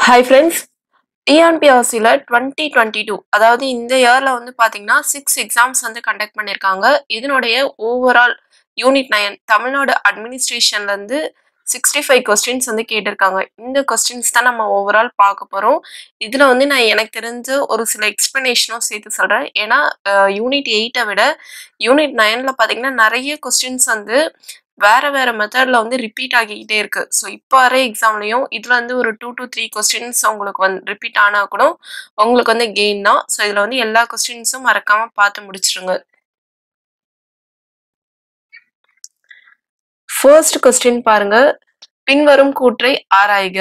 Hi friends டிஎன்பிஎஸ்சியில் twenty twenty two அதாவது இந்த இயரில் வந்து பார்த்தீங்கன்னா சிக்ஸ் எக்ஸாம்ஸ் வந்து கண்டக்ட் பண்ணியிருக்காங்க இதனுடைய ஓவரால் யூனிட் நயன் தமிழ்நாடு அட்மினிஸ்ட்ரேஷன்லேருந்து சிக்ஸ்டி ஃபைவ் கொஸ்டின்ஸ் வந்து கேட்டிருக்காங்க இந்த கொஸ்டின்ஸ் தான் நம்ம ஓவரால் பார்க்க போகிறோம் இதில் வந்து நான் எனக்கு தெரிஞ்ச ஒரு சில எக்ஸ்ப்ளனேஷனும் சேர்த்து சொல்கிறேன் ஏன்னா யூனிட் எயிட்டை விட யூனிட் நைனில் பார்த்தீங்கன்னா நிறைய கொஸ்டின்ஸ் வந்து வேற வேற மெத்தட்ல வந்து ரிப்பீட் ஆகிக்கிட்டே இருக்கு ஸோ இப்போ வர எக்ஸாம்லையும் இதுல வந்து ஒரு டூ டு த்ரீ கொஸ்டின்ஸ் உங்களுக்கு வந்து ரிப்பீட் ஆனா கூட உங்களுக்கு வந்து கெயின் தான் ஸோ இதுல வந்து எல்லா கொஸ்டின்ஸும் மறக்காம பார்த்து முடிச்சிருங்க ஃபர்ஸ்ட் கொஸ்டின் பாருங்க பின்வரும் கூற்றை ஆராய்க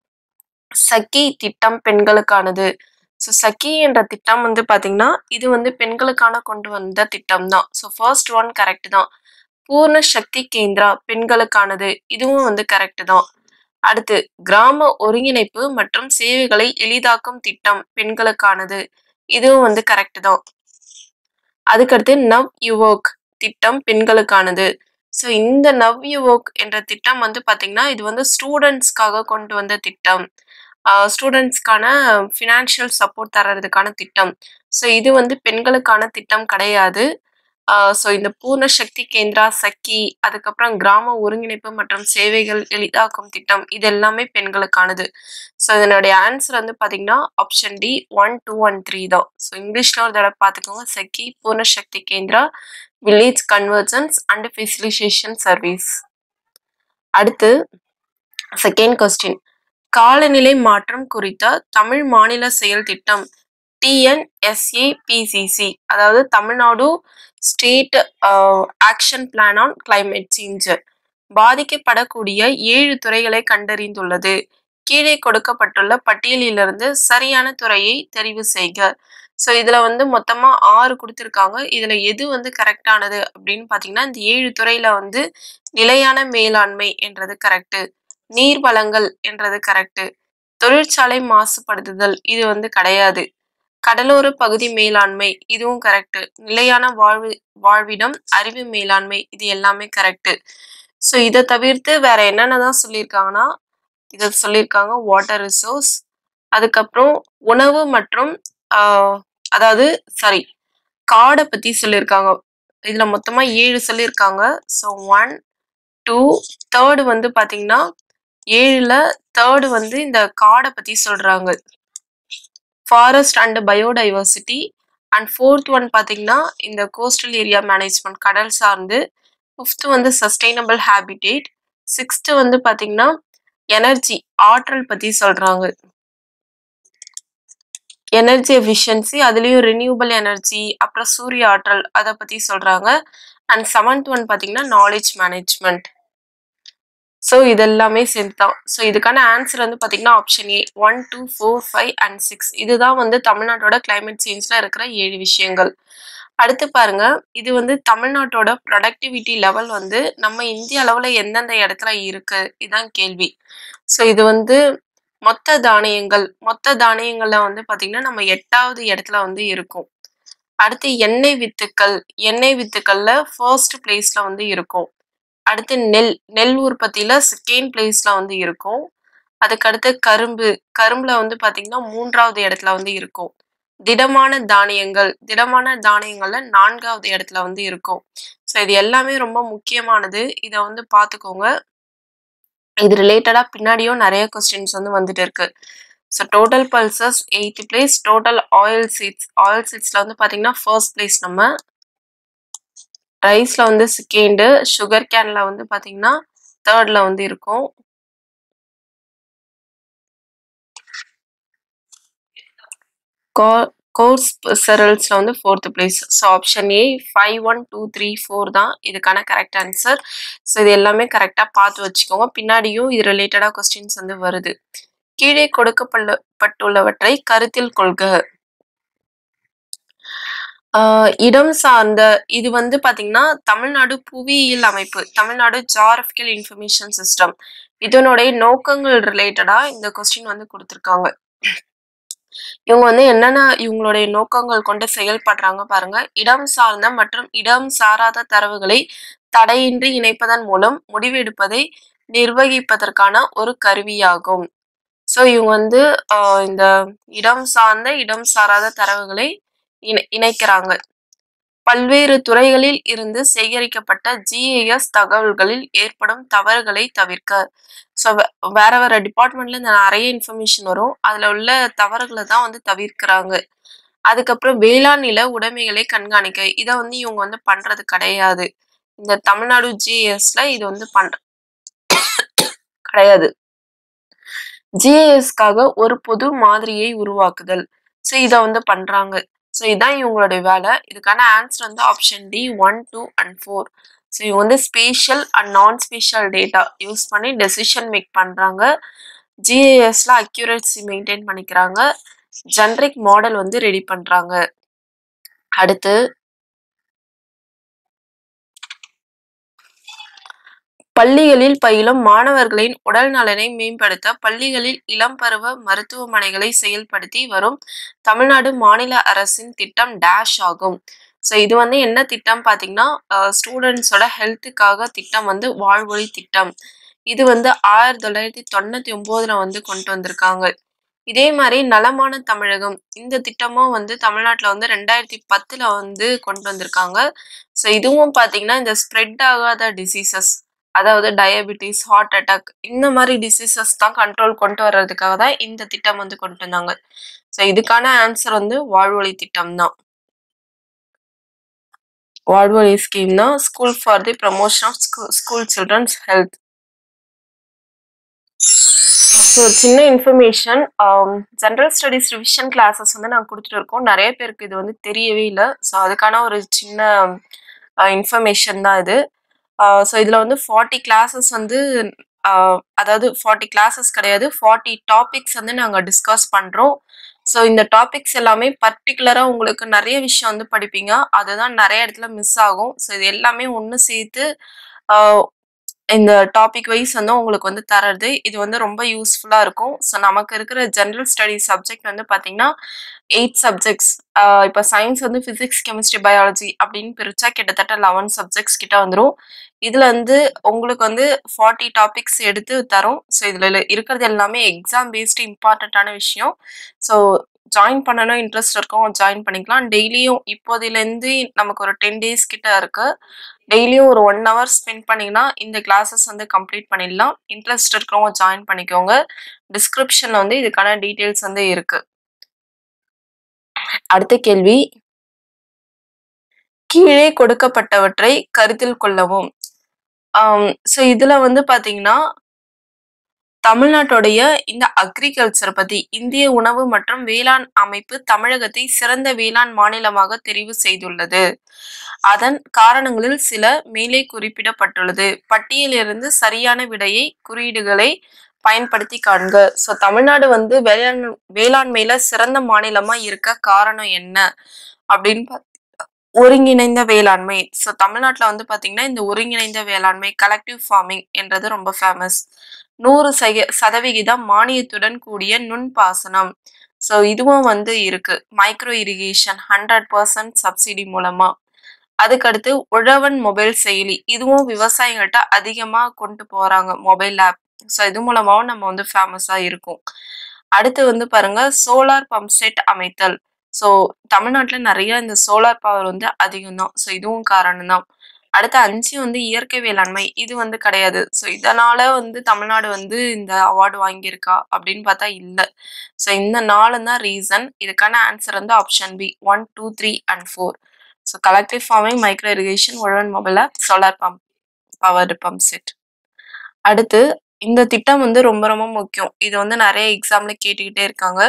சக்கி திட்டம் பெண்களுக்கானது ஸோ சக்கி என்ற திட்டம் வந்து பாத்தீங்கன்னா இது வந்து பெண்களுக்கான கொண்டு வந்த திட்டம் தான் ஸோ ஃபர்ஸ்ட் ஒன் கரெக்ட் தான் பூர்ண சக்தி கேந்திரா பெண்களுக்கானது இதுவும் வந்து கரெக்ட் தான் அடுத்து கிராம ஒருங்கிணைப்பு மற்றும் சேவைகளை எளிதாக்கும் திட்டம் பெண்களுக்கானது இதுவும் வந்து கரெக்ட் தான் அதுக்கடுத்து நவ் யுவோக் திட்டம் பெண்களுக்கானது ஸோ இந்த நவ் யுவோக் என்ற திட்டம் வந்து பார்த்தீங்கன்னா இது வந்து ஸ்டூடெண்ட்ஸ்க்காக கொண்டு வந்த திட்டம் ஸ்டூடெண்ட்ஸ்க்கான ஃபினான்ஷியல் சப்போர்ட் தர்றதுக்கான திட்டம் ஸோ இது வந்து பெண்களுக்கான திட்டம் கிடையாது ஸோ இந்த பூர்ண சக்தி கேந்திரா சக்கி அதுக்கப்புறம் கிராம ஒருங்கிணைப்பு மற்றும் சேவைகள் எளிதாக்கும் திட்டம் இது எல்லாமே பெண்களுக்கானது ஸோ இதனுடைய ஆன்சர் வந்து பார்த்தீங்கன்னா option D one two one three தான் ஸோ இங்கிலீஷில் ஒரு தடவை பார்த்துக்கோங்க Sakhi Poorna Shakti Kendra village convergence and facilitation service அடுத்து செகண்ட் கொஸ்டின் காலநிலை மாற்றம் குறித்த தமிழ் மாநில செயல் திட்டம் டிஎன்எஸ்ஏபிசிசி அதாவது Tamil Nadu state action plan on climate change பாதிக்கப்படக்கூடிய ஏழு துறைகளை கண்டறிந்துள்ளது கீழே கொடுக்கப்பட்டுள்ள பட்டியலிலிருந்து சரியான துறையை தெரிவு செய்க ஸோ இதில் வந்து மொத்தமாக ஆறு கொடுத்துருக்காங்க இதில் எது வந்து கரெக்டானது அப்படின்னு பார்த்தீங்கன்னா இந்த ஏழு துறையில் வந்து நிலையான மேலாண்மை என்றது கரெக்டு நீர் வளங்கள் என்றது கரெக்டு தொழிற்சாலை மாசுபடுத்துதல் இது வந்து கிடையாது கடலோர பகுதி மேலாண்மை இதுவும் கரெக்டு நிலையான வாழ்வு வாழ்விடம் அறிவு மேலாண்மை இது எல்லாமே கரெக்டு ஸோ இதை தவிர்த்து வேற என்னென்ன தான் சொல்லியிருக்காங்கன்னா இதை சொல்லியிருக்காங்க வாட்டர் ரிசோர்ஸ் அதுக்கப்புறம் உணவு மற்றும் அதாவது சாரி காடை பற்றி சொல்லியிருக்காங்க இதில் மொத்தமாக ஏழு சொல்லியிருக்காங்க ஸோ ஒன் டூ தேர்டு வந்து பார்த்தீங்கன்னா ஏழில் தேர்டு வந்து இந்த காடை பற்றி சொல்கிறாங்க forest and biodiversity and fourth one பார்த்தீங்கன்னா இந்த கோஸ்டல் ஏரியா மேனேஜ்மெண்ட் கடல் சார்ந்து ஃபிஃப்த்து வந்து சஸ்டைனபிள் ஹேபிடேட் சிக்ஸ்த்து வந்து பார்த்தீங்கன்னா எனர்ஜி ஆற்றல் பற்றி சொல்கிறாங்க எனர்ஜி எஃபிஷியன்சி அதுலேயும் ரினியூவபிள் எனர்ஜி அப்புறம் சூரிய ஆற்றல் அதை பற்றி சொல்கிறாங்க அண்ட் செவன்த் ஒன் பார்த்தீங்கன்னா நாலேஜ் மேனேஜ்மெண்ட் ஸோ இதெல்லாமே சேர்ந்து தான் ஸோ இதுக்கான ஆன்சர் வந்து பார்த்தீங்கன்னா option A one two four five and six இதுதான் வந்து தமிழ்நாட்டோட கிளைமேட் சேஞ்சில் இருக்கிற ஏழு விஷயங்கள் அடுத்து பாருங்க இது வந்து தமிழ்நாட்டோட ப்ரொடக்டிவிட்டி லெவல் வந்து நம்ம இந்திய அளவில் எந்தெந்த இடத்துல இருக்கு இதுதான் கேள்வி ஸோ இது வந்து மொத்த தானியங்கள் மொத்த தானியங்கள்ல வந்து பார்த்தீங்கன்னா நம்ம எட்டாவது இடத்துல வந்து இருக்கும் அடுத்து எண்ணெய் வித்துக்கள் எண்ணெய் வித்துக்கள்ல ஃபர்ஸ்ட் பிளேஸ்ல வந்து இருக்கும் அடுத்து நெல் நெல் உற்பத்தியில செகண்ட் பிளேஸ்ல வந்து இருக்கும் அதுக்கடுத்து கரும்பு கரும்புல வந்து பாத்தீங்கன்னா மூன்றாவது இடத்துல வந்து இருக்கும் திடமான தானியங்கள் திடமான தானியங்கள்ல நான்காவது இடத்துல வந்து இருக்கும் ஸோ இது எல்லாமே ரொம்ப முக்கியமானது இதை வந்து பார்த்துக்கோங்க இது ரிலேட்டடா பின்னாடியும் நிறைய கொஸ்டின்ஸ் வந்து வந்துட்டு இருக்கு so total pulses eighth place total oil seeds oil சீட்ஸ்ல வந்து பாத்தீங்கன்னா ஃபர்ஸ்ட் பிளேஸ் நம்ம ரைஸ்ல வந்து செகண்டு சுகர் கேன்ல வந்து பாத்தீங்கன்னா தேர்ட்ல வந்து இருக்கும் கோர்ஸ் செரல்ஸ்ல வந்து fourth place so option A five one two three four தான் இதுக்கான கரெக்ட் ஆன்சர் ஸோ இது எல்லாமே கரெக்டாக பார்த்து வச்சுக்கோங்க பின்னாடியும் இது ரிலேட்டடாக கொஸ்டின்ஸ் வந்து வருது கீழே கொடுக்கப்பட்டுள்ளவற்றை கருத்தில் கொள்க இடம் சார்ந்த இது வந்து பாத்தீங்கன்னா தமிழ்நாடு புவியியல் அமைப்பு தமிழ்நாடு ஜாகிரபிக்கல் இன்ஃபர்மேஷன் சிஸ்டம் இதனுடைய நோக்கங்கள் ரிலேட்டடா இந்த கொஸ்டின் வந்து கொடுத்துருக்காங்க இவங்க வந்து என்னென்ன இவங்களுடைய நோக்கங்கள் கொண்டு செயல்படுறாங்க பாருங்க இடம் சார்ந்த மற்றும் இடம் சாராத தரவுகளை தடையின்றி இணைப்பதன் மூலம் முடிவெடுப்பதை நிர்வகிப்பதற்கான ஒரு கருவியாகும் ஸோ ஸோ இவங்க வந்து அ இந்த இடம் சார்ந்த, இடம் சாராத தரவுகளை இணை இணைக்கிறாங்க. பல்வேறு துறைகளில் இருந்து சேகரிக்கப்பட்ட ஜிஐஎஸ் தகவல்களில் ஏற்படும் தவறுகளை தவிர்க்க. ஸோ வே வேற வேற டிபார்ட்மெண்ட்ல இருந்து நெறைய இன்ஃபர்மேஷன் வரும். அதுல உள்ள தவறுகள தான் வந்து தவிர்க்கிறாங்க. அதுக்கப்புறம் வேளாண் நில உடைமைகளை கண்காணிக்க. இத வந்து இவங்க வந்து பண்றது கிடையாது. இந்த தமிழ்நாடு ஜிஐஎஸ்ல இது வந்து பண்ற கிடையாது. ஜிஐஎஸ்க்காக ஒரு பொது மாதிரியை உருவாக்குதல். ஸோ இத வந்து பண்றாங்க. ஸோ இதான் இவங்களுடைய வேலை. இதுக்கான ஆன்சர் வந்து ஆப்ஷன் டி 1, 2 அண்ட் 4. ஸோ இவங்க வந்து spatial and non spatial data use பண்ணி டெசிஷன் மேக் பண்றாங்க. ஜிஐஎஸ்ல அக்யூரசி மெயின்டெயின் பண்ணிக்கிறாங்க. ஜெனரிக் மாடல் வந்து ரெடி பண்றாங்க. அடுத்து பள்ளிகளில் பயிலும் மாணவர்களின் உடல் நலனை மேம்படுத்த பள்ளிகளில் இளம் பருவ மருத்துவமனைகளை செயல்படுத்தி வரும் தமிழ்நாடு மாநில அரசின் திட்டம் டேஷ் ஆகும். ஸோ இது வந்து என்ன திட்டம் பார்த்தீங்கன்னா, அ ஸ்டூடண்ட்ஸோட ஹெல்த்துக்காக திட்டம் வந்து வாழ்வொளி திட்டம். இது வந்து 1999ல வந்து கொண்டு வந்திருக்காங்க. இதே மாரி நலமான தமிழகம் இந்த திட்டமும் வந்து தமிழ்நாட்டுல வந்து 2010ல வந்து கொண்டு வந்திருக்காங்க. ஸோ இதுவும் பார்த்தீங்கன்னா, இந்த ஸ்ப்ரெட் ஆகாத டிசீசஸ் அதாவது டயபிட்டிஸ், ஹார்ட் அட்டாக் இந்த மாரி டிசீசஸ் தான் கண்ட்ரோல் கொண்டு வர்றதுக்காக தான் இந்த திட்டம் வந்து கொண்டு வந்தாங்க. ஸோ இதுக்கான ஆன்சர் வந்து வாழ்வொளி திட்டம் தான். வாழ்வொளி ஸ்கீம்னா school for the promotion of school school children's health. So சின்ன information um general studies revision classes வந்து நாங்க குடுத்துட்டு இருக்கோம். நெறைய பேருக்கு இது வந்து தெரியவே இல்ல. ஸோ அதுக்கான ஒரு சின்ன அ இன்ஃபர்மேஷன் தான் இது. அ ஸோ இதுல வந்து 40 கிளாஸஸ் வந்து அ அதாவது 40 கிளாஸஸ் கிடையாது. 40 டாபிக்ஸ் வந்து நாங்க டிஸ்கஸ் பண்றோம். ஸோ இந்த டாபிக்ஸ் எல்லாமே பர்ட்டிகுலரா உங்களுக்கு நெறைய விஷயம் வந்து படிப்பீங்க. அதுதான் நெறைய இடத்துல மிஸ் ஆகும். ஸோ இது எல்லாமே ஒண்ணு சேர்த்து அ இந்த டாபிக் வைஸ் வந்து உங்களுக்கு வந்து தர்றது. இது வந்து ரொம்ப யூஸ்ஃபுல்லா இருக்கும். ஸோ நமக்கு இருக்கிற ஜெனரல் ஸ்டடீஸ் சப்ஜெக்ட் வந்து பார்த்தீங்கன்னா, 8 சப்ஜெக்ட்ஸ். அ இப்ப சயன்ஸ் வந்து பிசிக்ஸ், கெமிஸ்ட்ரி, பயாலஜி அப்படின்னு பிரிச்சா கிட்டத்தட்ட 11 சப்ஜெக்ட்ஸ் கிட்ட வந்துரும். இதுல வந்து உங்களுக்கு வந்து 40 டாபிக்ஸ் எடுத்து தரும். ஸோ இதுல இருக்கிறது எல்லாமே எக்ஸாம் பேஸ்டு இம்பார்ட்டன்ட்டான விஷயம். ஸோ ஜாயின் பண்ணணும் இன்ட்ரெஸ்ட் இருக்கவங்க ஜாயின் பண்ணிக்கலாம். டெய்லியும் இப்போதிலேருந்து நமக்கு ஒரு 10 டேஸ் கிட்ட இருக்கு. டெய்லியும் ஒரு 1 ஹவர் ஸ்பெண்ட் பண்ணீங்கன்னா, இந்த கிளாஸஸ் வந்து கம்ப்ளீட் பண்ணிடலாம். இன்ட்ரெஸ்ட் இருக்கிறவங்க ஜாயின் பண்ணிக்கோங்க. டிஸ்கிரிப்ஷன்ல வந்து இதுக்கான டீட்டெயில்ஸ் வந்து இருக்கு. அடுத்த கேள்வி. கீழே கொடுக்கப்பட்டவற்றை கருத்தில் கொள்ளவும். அம் ஸோ இதுல வந்து பார்த்தீங்கன்னா தமிழ்நாட்டுடைய இந்த அக்ரிகல்ச்சர் பத்தி இந்திய உணவு மற்றும் வேளாண் அமைப்பு தமிழகத்தை சிறந்த வேளாண் மாநிலமாக தெரிவு செய்துள்ளது. அதன் காரணங்களில் சில மேலே குறிப்பிடப்பட்டுள்ளது. பட்டியலிலிருந்து சரியான விடையை குறியீடுகளை பயன்படுத்தி காண்க. ஸோ தமிழ்நாடு வந்து வேளாண் வேளாண்மையில சிறந்த மாநிலமா இருக்க காரணம் என்ன? அப்படின்னு பாத் ஒருங்கிணைந்த வேளாண்மை. ஸோ தமிழ்நாட்டுல வந்து பார்த்தீங்கன்னா, இந்த ஒருங்கிணைந்த வேளாண்மை கலெக்டிவ் ஃபார்மிங் என்றது ரொம்ப ஃபேமஸ். 100 சக சதவிகிதம் மானியத்துடன் கூடிய நுண்பாசனம். ஸோ இதுவும் வந்து இருக்கு. மைக்ரோ இரிகேஷன் 100% சப்சிடி மூலமா. அதுக்கடுத்து உழவன் மொபைல் செயலி. இதுவும் விவசாயிகள்ட்ட அதிகமா கொண்டு போறாங்க மொபைல் ஆப். ஸோ இது மூலமாவும் நம்ம வந்து ஃபேமஸா இருக்கோம். அடுத்து வந்து பாருங்க சோலார் பம்ப் செட் அமைத்தல். ஸோ தமிழ்நாட்டுல நெறைய இந்த சோலார் பவர் வந்து அதிகம் தான். ஸோ இதுவும் காரணம் தான். அடுத்து 5 வந்து இயற்கை வேளாண்மை. இது வந்து கிடையாது. ஸோ இதனால வந்து தமிழ்நாடு வந்து இந்த அவார்ட் வாங்கியிருக்கா அப்படின்னு பார்த்தா இல்ல. ஸோ இந்த 4 தான் ரீசன். இதுக்கான ஆன்சர் வந்து option B 1, 2, 3 and 4. So collective farming, micro irrigation, Uzhavan mobile app, solar pump powered pump set. அடுத்து இந்த திட்டம் வந்து ரொம்ப ரொம்ப முக்கியம். இது வந்து நெறைய எக்ஸாம்ல கேட்டுக்கிட்டே இருக்காங்க.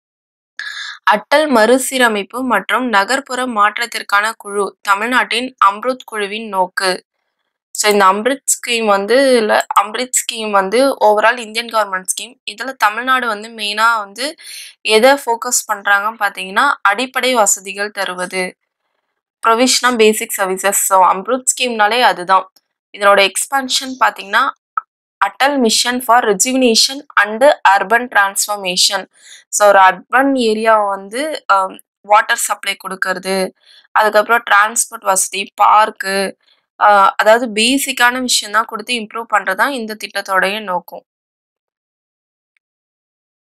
அட்டல் மறுசீரமைப்பு மற்றும் நகர்ப்புற மாற்றத்திற்கான குழு தமிழ்நாட்டின் அம்ருத் குழுவின் நோக்கு. ஸோ இந்த அம்ரித் ஸ்கீம் வந்து இல்ல அம்ரித் ஸ்கீம் வந்து ஓவரால் இந்தியன் கவர்ன்மெண்ட் ஸ்கீம். இதுல தமிழ்நாடு வந்து மெயினா வந்து எத ஃபோக்கஸ் பண்றாங்கன்னு பார்த்தீங்கன்னா, அடிப்படை வசதிகள் தருவது. Provision of basic services. So AMRUT ஸ்கீம்னாலே அதுதான். இதனோட எக்ஸ்பான்ஷன் பார்த்தீங்கன்னா, Atal mission for rejuvenation and urban transformation. So ஒரு அர்பன் ஏரியாவ வந்து அ வாட்டர் சப்ளை குடுக்கறது. அதுக்கப்புறம் டிரான்ஸ்போர்ட் வசதி, பார்க்கு அ அதாவது பேசிக்கான விஷயம் தான் குடுத்து இம்ப்ரூவ் பண்றது தான் இந்த திட்டத்தோடைய நோக்கம்.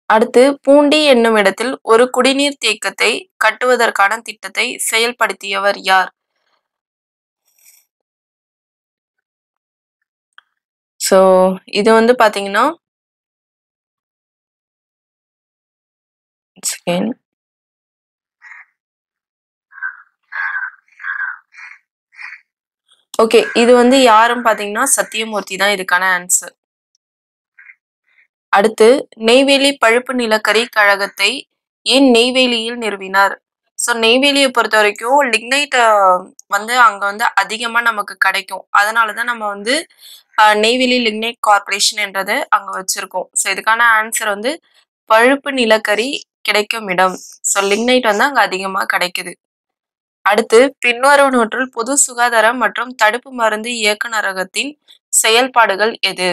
அடுத்து பூண்டி என்னும் இடத்தில் ஒரு குடிநீர் தேக்கத்தை கட்டுவதற்கான திட்டத்தை செயல்படுத்தியவர் யார் ஸோ இது வந்து பாத்தீங்கன்னா செகண்ட் ஓகே இது வந்து யாரும் பாத்தீங்கன்னா சத்தியமூர்த்தி தான் இதுக்கான ஆன்சர் அடுத்து நெய்வேலி பழுப்பு நிலக்கரி கழகத்தை ஏன் நெய்வேலியில் நிறுவினார் ஸோ நெய்வேலியை பொறுத்த வரைக்கும் லிக்னைட் வந்து அங்க வந்து அதிகமா நமக்கு கிடைக்கும் அதனால தான் நம்ம வந்து அஹ், நெய்வேலி லிக்னைட் கார்ப்பரேஷன் என்றது அங்க வச்சிருக்கோம் ஸோ இதுக்கான ஆன்சர் வந்து பழுப்பு நிலக்கரி கிடைக்கும் இடம் ஸோ லிக்னைட் வந்து அங்க அதிகமா கிடைக்குது அடுத்து பின்வருவனவற்றுள் பொது சுகாதாரம் மற்றும் தடுப்பு மருந்து இயக்குநரகத்தின் செயல்பாடுகள் எது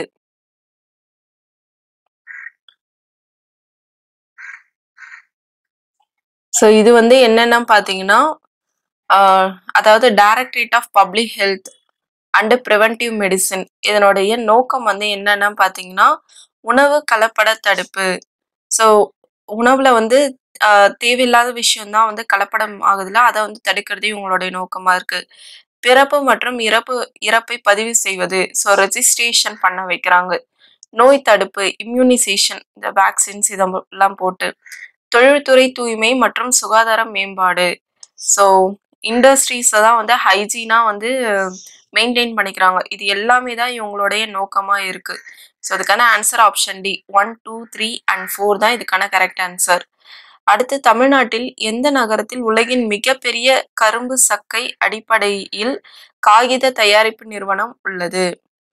ஸோ இது வந்து என்னென்ன பார்த்தீங்கன்னா ஆஹ் அதாவது directorate of public health and preventive medicine இதனுடைய நோக்கம் வந்து என்னன்னு பார்த்தீங்கன்னா உணவு கலப்பட தடுப்பு ஸோ உணவுல வந்து ஆஹ் தேவையில்லாத விஷயம்தான் வந்து கலப்படம் ஆகுதுல அதை வந்து தடுக்கிறதே இவங்களுடைய நோக்கமா இருக்கு பிறப்பு மற்றும் இறப்பு இறப்பை பதிவு செய்வது ஸோ ரெஜிஸ்ட்ரேஷன் பண்ண வைக்கிறாங்க நோய் தடுப்பு இம்யூனைசேஷன் இந்த வேக்சின்ஸ் இதெல்லாம் போட்டு தொழில்துறை தூய்மை மற்றும் சுகாதார மேம்பாடு ஸோ இண்டஸ்ட்ரீஸை தான் வந்து ஹைஜீனாக வந்து மெயின்டைன் பண்ணிக்கிறாங்க இது எல்லாமே தான் இவங்களுடைய நோக்கமாக இருக்கு ஸோ அதுக்கான answer option D one two three and four தான் இதுக்கான கரெக்ட் ஆன்சர் அடுத்து தமிழ்நாட்டில் எந்த நகரத்தில் உலகின் மிகப்பெரிய கரும்பு சக்கை அடிப்படையில் காகித தயாரிப்பு நிறுவனம் உள்ளது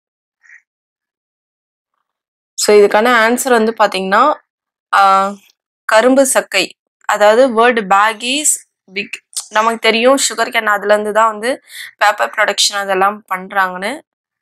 ஸோ இதுக்கான ஆன்சர் வந்து பார்த்தீங்கன்னா ஆஹ், கரும்பு சக்கை அதாவது வேர்டு பேகீஸ் பிக் நமக்கு தெரியும் சுகர் கேன் அதுலேருந்து தான் வந்து பேப்பர் ப்ரொடக்ஷன் அதெல்லாம் பண்ணுறாங்கன்னு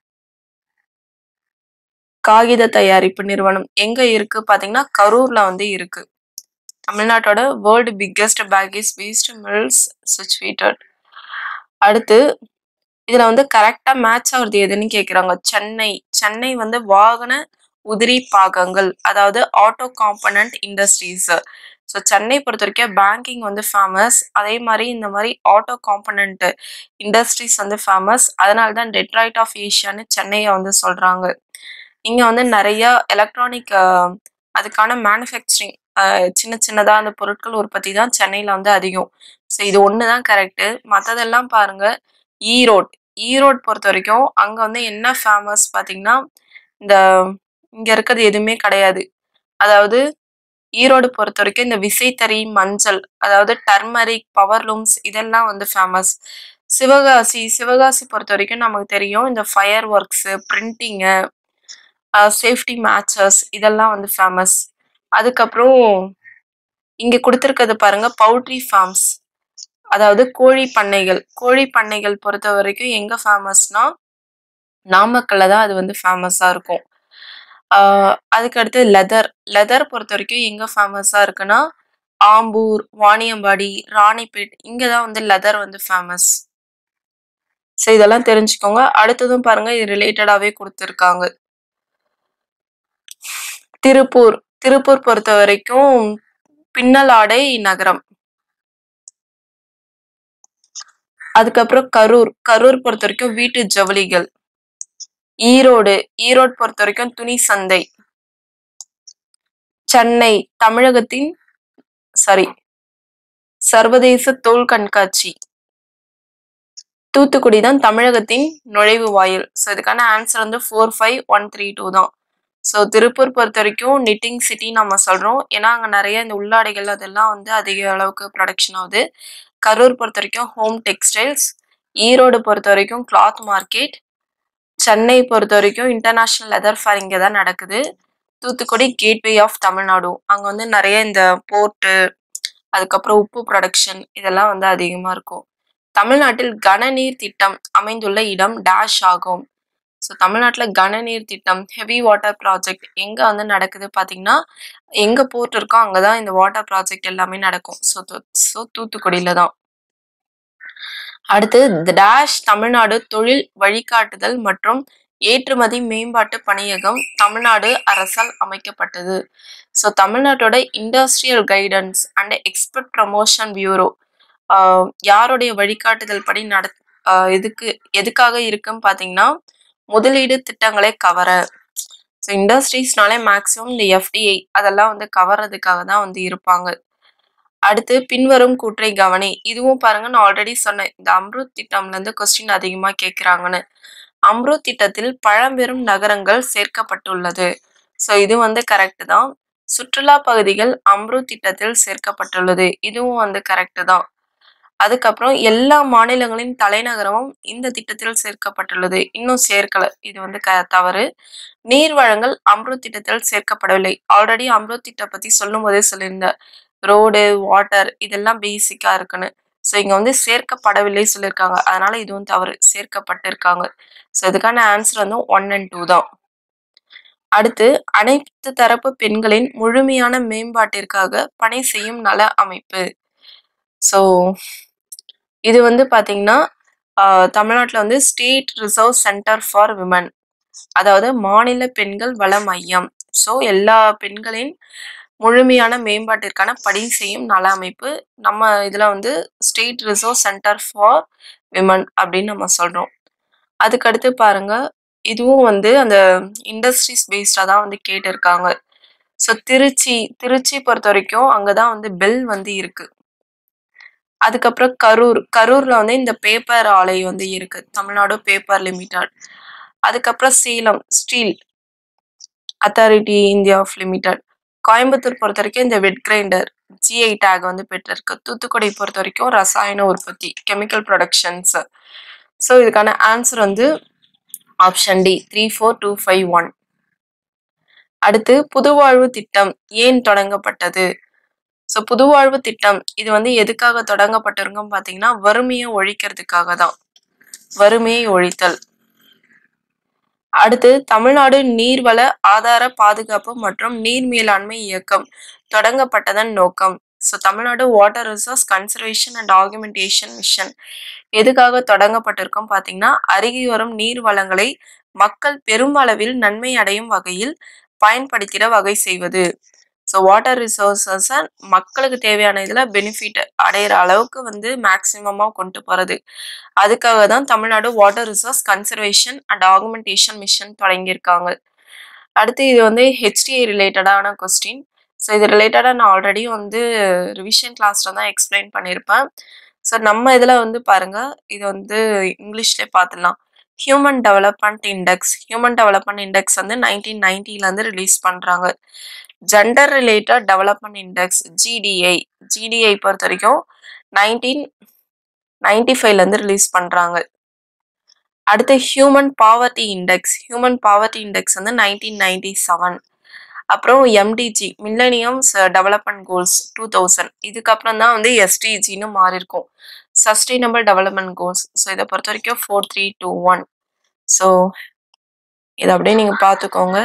காகித தயாரிப்பு நிறுவனம் எங்க இருக்கு பாத்தீங்கன்னா கரூர்ல வந்து இருக்கு தமிழ்நாட்டோட world biggest package waste mills situated அடுத்து இதுல வந்து கரெக்டா மேட்ச் ஆகுறது எதுன்னு கேக்குறாங்க சென்னை சென்னை வந்து வாகன உதிரி பாகங்கள் அதாவது auto component industries so Chennai பொறுத்த வரைக்கும் பேங்கிங் வந்து ஃபேமஸ் அதே மாதிரி இந்த மாதிரி ஆட்டோ காம்பனன்ட் இண்டஸ்ட்ரீஸ் வந்து ஃபேமஸ் அதனால தான் டெட்ராய்ட் ஆஃப் ஏஷியான்னு சென்னையை வந்து சொல்றாங்க இங்க வந்து நிறைய எலக்ட்ரானிக் அதுக்கான மேனுஃபேக்சரிங் சின்ன சின்னதா அந்த பொருட்கள் உற்பத்தி தான் சென்னையில வந்து அதிகம் ஸோ இது ஒன்று தான் கரெக்டு மற்றதெல்லாம் பாருங்க ஈரோட் ஈரோட் பொறுத்த வரைக்கும் அங்க வந்து என்ன ஃபேமஸ் பார்த்தீங்கன்னா இந்த இங்க இருக்கிறது எதுவுமே கிடையாது அதாவது ஈரோடு பொறுத்த வரைக்கும் இந்த விசைத்தறி மஞ்சள் அதாவது டர்மரிக் பவர் லூம்ஸ் இதெல்லாம் வந்து ஃபேமஸ் சிவகாசி சிவகாசி பொறுத்த வரைக்கும் நமக்கு தெரியும் இந்த fire works printing safety matches இதெல்லாம் வந்து ஃபேமஸ் அதுக்கப்புறம் இங்க கொடுத்துருக்கிறது பாருங்க பவுட்ரி ஃபார்ம்ஸ் அதாவது கோழி பண்ணைகள் கோழி பண்ணைகள் பொறுத்த வரைக்கும் எங்க ஃபேமஸ்னா நாமக்கல்ல தான் அது வந்து ஃபேமஸா இருக்கும் ஆஹ் அதுக்கு அடுத்து லெதர் லெதர் பொறுத்த வரைக்கும் எங்க ஃபேமஸா இருக்குன்னா ஆம்பூர் வாணியம்பாடி ராணிப்பேட் இங்க தான் வந்து லெதர் வந்து ஃபேமஸ் ஸோ இதெல்லாம் தெரிஞ்சுக்கோங்க அடுத்ததும் பாருங்க இது ரிலேட்டடாவே கொடுத்துருக்காங்க திருப்பூர் திருப்பூர் பொறுத்த வரைக்கும் பின்னலாடை நகரம் அதுக்கப்புறம் கரூர் கரூர் பொறுத்த வரைக்கும் வீட்டு ஜவுளிகள் ஈரோடு ஈரோடு பொறுத்த வரைக்கும் துணி சந்தை சென்னை தமிழகத்தின் சாரி சர்வதேச தோல் கண்காட்சி தூத்துக்குடி தான் தமிழகத்தின் நுழைவு வாயில் ஸோ இதுக்கான ஆன்சர் வந்து four five one three two தான் ஸோ திருப்பூர் பொறுத்த வரைக்கும் நிட்டிங் சிட்டி நம்ம சொல்கிறோம் ஏன்னா அங்கே நிறைய இந்த உள்ளாடைகள் அதெல்லாம் வந்து அதிக அளவுக்கு ப்ரொடக்ஷன் ஆகுது கரூர் பொறுத்த வரைக்கும் ஹோம் டெக்ஸ்டைல்ஸ் ஈரோடு பொறுத்த வரைக்கும் கிளாத் மார்க்கெட் சென்னை பொறுத்த வரைக்கும் இன்டர்நேஷ்னல் லெதர் ஃபேர் இங்கே தான் நடக்குது தூத்துக்குடி கேட்வே ஆஃப் தமிழ்நாடு அங்கே வந்து நிறைய இந்த போர்ட்டு அதுக்கப்புறம் உப்பு ப்ரொடக்ஷன் இதெல்லாம் வந்து அதிகமாக இருக்கும் தமிழ்நாட்டில் கனநீர் திட்டம் அமைந்துள்ள இடம் டேஷ் ஆகும் ஸோ தமிழ்நாட்டில் கனநீர் திட்டம் ஹெவி வாட்டர் ப்ராஜெக்ட் எங்கே வந்து நடக்குது பார்த்தீங்கன்னா எங்கே போர்ட் இருக்கோ அங்கே தான் இந்த வாட்டர் ப்ராஜெக்ட் எல்லாமே நடக்கும் ஸோ ஸோ தூத்துக்குடியில் தான் அடுத்து த டேஷ் தமிழ்நாடு தொழில் வழிகாட்டுதல் மற்றும் ஏற்றுமதி மேம்பாட்டு பணியகம் தமிழ்நாடு அரசால் அமைக்கப்பட்டது ஸோ தமிழ்நாட்டோட industrial guidance and export promotion bureau யாருடைய வழிகாட்டுதல் படி நட ஆஹ் இதுக்கு எதுக்காக இருக்குன்னு பார்த்தீங்கன்னா முதலீடு திட்டங்களை கவர ஸோ இண்டஸ்ட்ரீஸ்னாலே மேக்ஸிமம் இந்த எஃப்டிஐ அதெல்லாம் வந்து கவர்றதுக்காக தான் வந்து இருப்பாங்க அடுத்து பின்வரும் கூற்றை கவனி இதுவும் பாருங்க நான் ஆல்ரெடி சொன்னேன் இந்த அம்ருத் திட்டம்ல இருந்து கொஸ்டின் அதிகமா கேட்குறாங்கன்னு அம்ருத் திட்டத்தில் பழம்பெரும் நகரங்கள் சேர்க்கப்பட்டுள்ளது ஸோ இது வந்து கரெக்ட் தான் சுற்றுலா பகுதிகள் அம்ருத் திட்டத்தில் சேர்க்கப்பட்டுள்ளது இதுவும் வந்து கரெக்ட் தான் அதுக்கப்புறம் எல்லா மாநிலங்களின் தலைநகரமும் இந்த திட்டத்தில் சேர்க்கப்பட்டுள்ளது இன்னும் சேர்க்கல இது வந்து க தவறு நீர் வழங்கல் அம்ருத் திட்டத்தில் சேர்க்கப்படவில்லை ஆல்ரெடி அம்ருத் திட்டம் பத்தி சொல்லும் போதே சொல்லியிருந்தேன் ரோடு வாட்டர் இதெல்லாம் பேசிக்கா இருக்குன்னு ஸோ இங்க வந்து சேர்க்கப்படவில்லை சொல்லியிருக்காங்க அதனால இதுவும் தவறு சேர்க்கப்பட்டிருக்காங்க ஸோ இதுக்கான ஆன்சர் வந்து ஒன் அண்ட் டூ தான் அடுத்து அனைத்து தரப்பு பெண்களின் முழுமையான மேம்பாட்டிற்காக பணி செய்யும் நல அமைப்பு ஸோ இது வந்து பாத்தீங்கன்னா தமிழ்நாட்டில் வந்து state reserve centre for women அதாவது மாநில பெண்கள் வள மையம் ஸோ எல்லா பெண்களின் முழுமையான மேம்பாட்டிற்கான பணி செய்யும் நல அமைப்பு நம்ம இதில் வந்து state reserve centre for women அப்படின்னு நம்ம சொல்கிறோம் அதுக்கடுத்து பாருங்க இதுவும் வந்து அந்த இண்டஸ்ட்ரீஸ் பேஸ்டாக தான் வந்து கேட்டிருக்காங்க ஸோ திருச்சி திருச்சி பொறுத்த வரைக்கும் அங்கே தான் வந்து பெல் வந்து இருக்கு அதுக்கப்புறம் கரூர் கரூர்ல வந்து இந்த பேப்பர் ஆலை வந்து இருக்கு தமிழ்நாடு பேப்பர் லிமிடெட் அதுக்கப்புறம் Salem steel authority India of limited Coimbatore பொறுத்த வரைக்கும் இந்த வெட் கிரைண்டர் ஜிஐ டேக் வந்து பெற்றிருக்கு தூத்துக்குடி பொறுத்த வரைக்கும் ரசாயன உற்பத்தி கெமிக்கல் ப்ரொடக்ஷன்ஸ் ஸோ இதுக்கான ஆன்சர் வந்து option D three four two five one அடுத்து புதுவாழ்வு திட்டம் ஏன் தொடங்கப்பட்டது ஸோ புதுவாழ்வு திட்டம் இது வந்து எதுக்காக தொடங்கப்பட்டிருக்கும் பார்த்தீங்கன்னா வறுமையை ஒழிக்கிறதுக்காக தான் வறுமையை ஒழித்தல் அடுத்து தமிழ்நாடு நீர்வள ஆதார பாதுகாப்பு மற்றும் நீர் மேலாண்மை இயக்கம் தொடங்கப்பட்டதன் நோக்கம் so Tamil Nadu water resource conservation and augmentation mission எதுக்காக தொடங்கப்பட்டிருக்கும் பார்த்தீங்கன்னா அருகி வரும் நீர் வளங்களை மக்கள் பெருமளவில் நன்மை அடையும் வகையில் பயன்படுத்திட வகை செய்வது ஸோ வாட்டர் ரிசோர்ஸஸை மக்களுக்கு தேவையான இதில் பெனிஃபிட் அடையிற அளவுக்கு வந்து மேக்சிமமாக கொண்டு போகிறது அதுக்காக தான் Tamil Nadu water resource conservation and augmentation mission தொடங்கியிருக்காங்க அடுத்து இது வந்து ஹெச்டிஐ ரிலேட்டடான கொஸ்டின் ஸோ இது ரிலேட்டடாக நான் ஆல்ரெடி வந்து ரிவிஷன் கிளாஸில் தான் எக்ஸ்பிளைன் பண்ணியிருப்பேன் ஸோ நம்ம இதில் வந்து பாருங்க இது வந்து இங்கிலீஷ்லேயே பார்த்துடலாம் human development index human development index வந்து நைன்டீன் நைன்டிலேருந்து ரிலீஸ் பண்ணுறாங்க gender related development index GDI GDI பொறுத்த வரைக்கும் நைன்டீன் நைன்டி ஃபைவ்லேருந்து ரிலீஸ் பண்ணுறாங்க அடுத்து human poverty index human poverty index வந்து நைன்டீன் நைன்டி செவன் அப்புறம் MDG millenniums development goals two thousand இதுக்கப்புறம் தான் வந்து எஸ்டிஜின்னு மாறி இருக்கும் சஸ்டைனபிள் டெவலப்மெண்ட் கோல்ஸ் ஸோ இதை பொறுத்த வரைக்கும் four three two one so இதை அப்படியே நீங்கள் பார்த்துக்கோங்க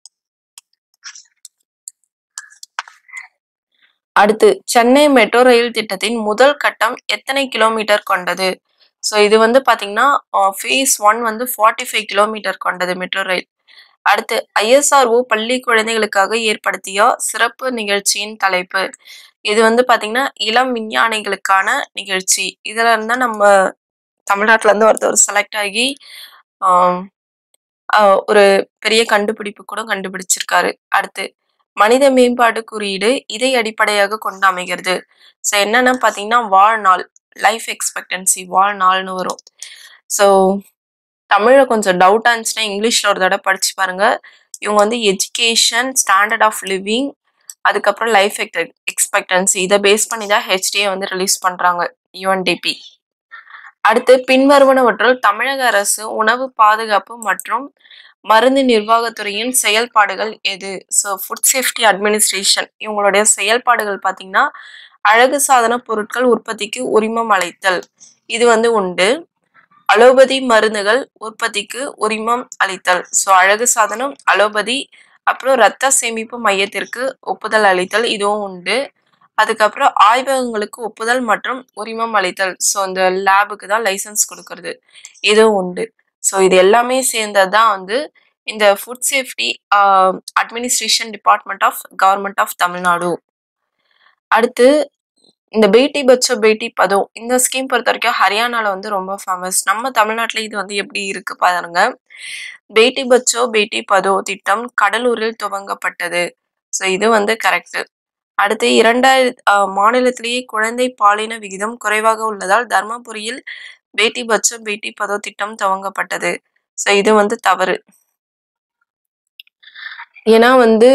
அடுத்து சென்னை மெட்ரோ ரயில் திட்டத்தின் முதல் கட்டம் எத்தனை கிலோமீட்டர் கொண்டது ஸோ இது வந்து பார்த்தீங்கன்னா ஃபேஸ் ஒன் வந்து ஃபார்ட்டி ஃபைவ் கிலோமீட்டர் கொண்டது மெட்ரோ ரயில் அடுத்து ஐஎஸ்ஆர்ஓ பள்ளி குழந்தைகளுக்காக ஏற்படுத்திய சிறப்பு நிகழ்ச்சியின் தலைப்பு இது வந்து பார்த்தீங்கன்னா இளம் விஞ்ஞானிகளுக்கான நிகழ்ச்சி இதில் இருந்தால் நம்ம தமிழ்நாட்டில் இருந்து ஒருத்தர் செலக்ட் ஆகி ஆம், ஆஹ் ஒரு பெரிய கண்டுபிடிப்பு கூட கண்டுபிடிச்சிருக்காரு அடுத்து மனித மேம்பாட்டு குறியீடு இதை அடிப்படையாக கொண்டு அமைகிறது ஸோ என்னன்னா பார்த்தீங்கன்னா வாழ்நாள் லைஃப் எக்ஸ்பெக்டன்சி வாழ்நாள்னு வரும் ஸோ தமிழில் கொஞ்சம் டவுட்டாக இருந்துச்சுன்னா இங்கிலீஷில் ஒரு தடவை படிச்சு பாருங்க இவங்க வந்து எஜுகேஷன் ஸ்டாண்டர்ட் ஆஃப் லிவிங் அதுக்கப்புறம் லைஃப் எக்ஸ்பெக்டன்சி இதை பேஸ் பண்ணி தான் ஹெச்டிஏ வந்து ரிலீஸ் பண்ணுறாங்க யுஎன்டிபி அடுத்து பின்வருவனவற்றுள் தமிழக அரசு உணவு பாதுகாப்பு மற்றும் மருந்து நிர்வாகத்துறையின் செயல்பாடுகள் எது ஸோ ஃபுட் சேஃப்டி அட்மினிஸ்ட்ரேஷன் இவங்களுடைய செயல்பாடுகள் பார்த்தீங்கன்னா அழகு சாதன பொருட்கள் உற்பத்திக்கு உரிமம் அளித்தல் இது வந்து உண்டு அலோபதி மருந்துகள் உற்பத்திக்கு உரிமம் அளித்தல் ஸோ அழகு சாதனம் அலோபதி அப்புறம் ரத்த சேமிப்பு மையத்திற்கு ஒப்புதல் அளித்தல் இதுவும் உண்டு அதுக்கப்புறம் ஆய்வகங்களுக்கு ஒப்புதல் மற்றும் உரிமம் அளித்தல் ஸோ இந்த லேபுக்கு தான் லைசன்ஸ் கொடுக்கறது இதுவும் உண்டு ஸோ இது எல்லாமே சேர்ந்தது தான் வந்து இந்த food safety administration department of government of Tamil Nadu அடுத்து இந்த பேட்டி பச்சோ பேட்டி பதோ இந்த ஸ்கீம் பொறுத்த வரைக்கும் ஹரியானால வந்து ரொம்ப ஃபேமஸ் நம்ம தமிழ்நாட்டில் இது வந்து எப்படி இருக்கு பாருங்க பேட்டி பச்சோ பேட்டி பதோ திட்டம் கடலூரில் துவங்கப்பட்டது ஸோ இது வந்து கரெக்ட் அடுத்து இரண்டாயிர மாநிலத்திலேயே குழந்தை பாலின விகிதம் குறைவாக உள்ளதால் தர்மபுரியில் பேட்டி பச்சோ பேட்டி பதோ திட்டம் துவங்கப்பட்டது ஸோ இது வந்து தவறு ஏன்னா வந்து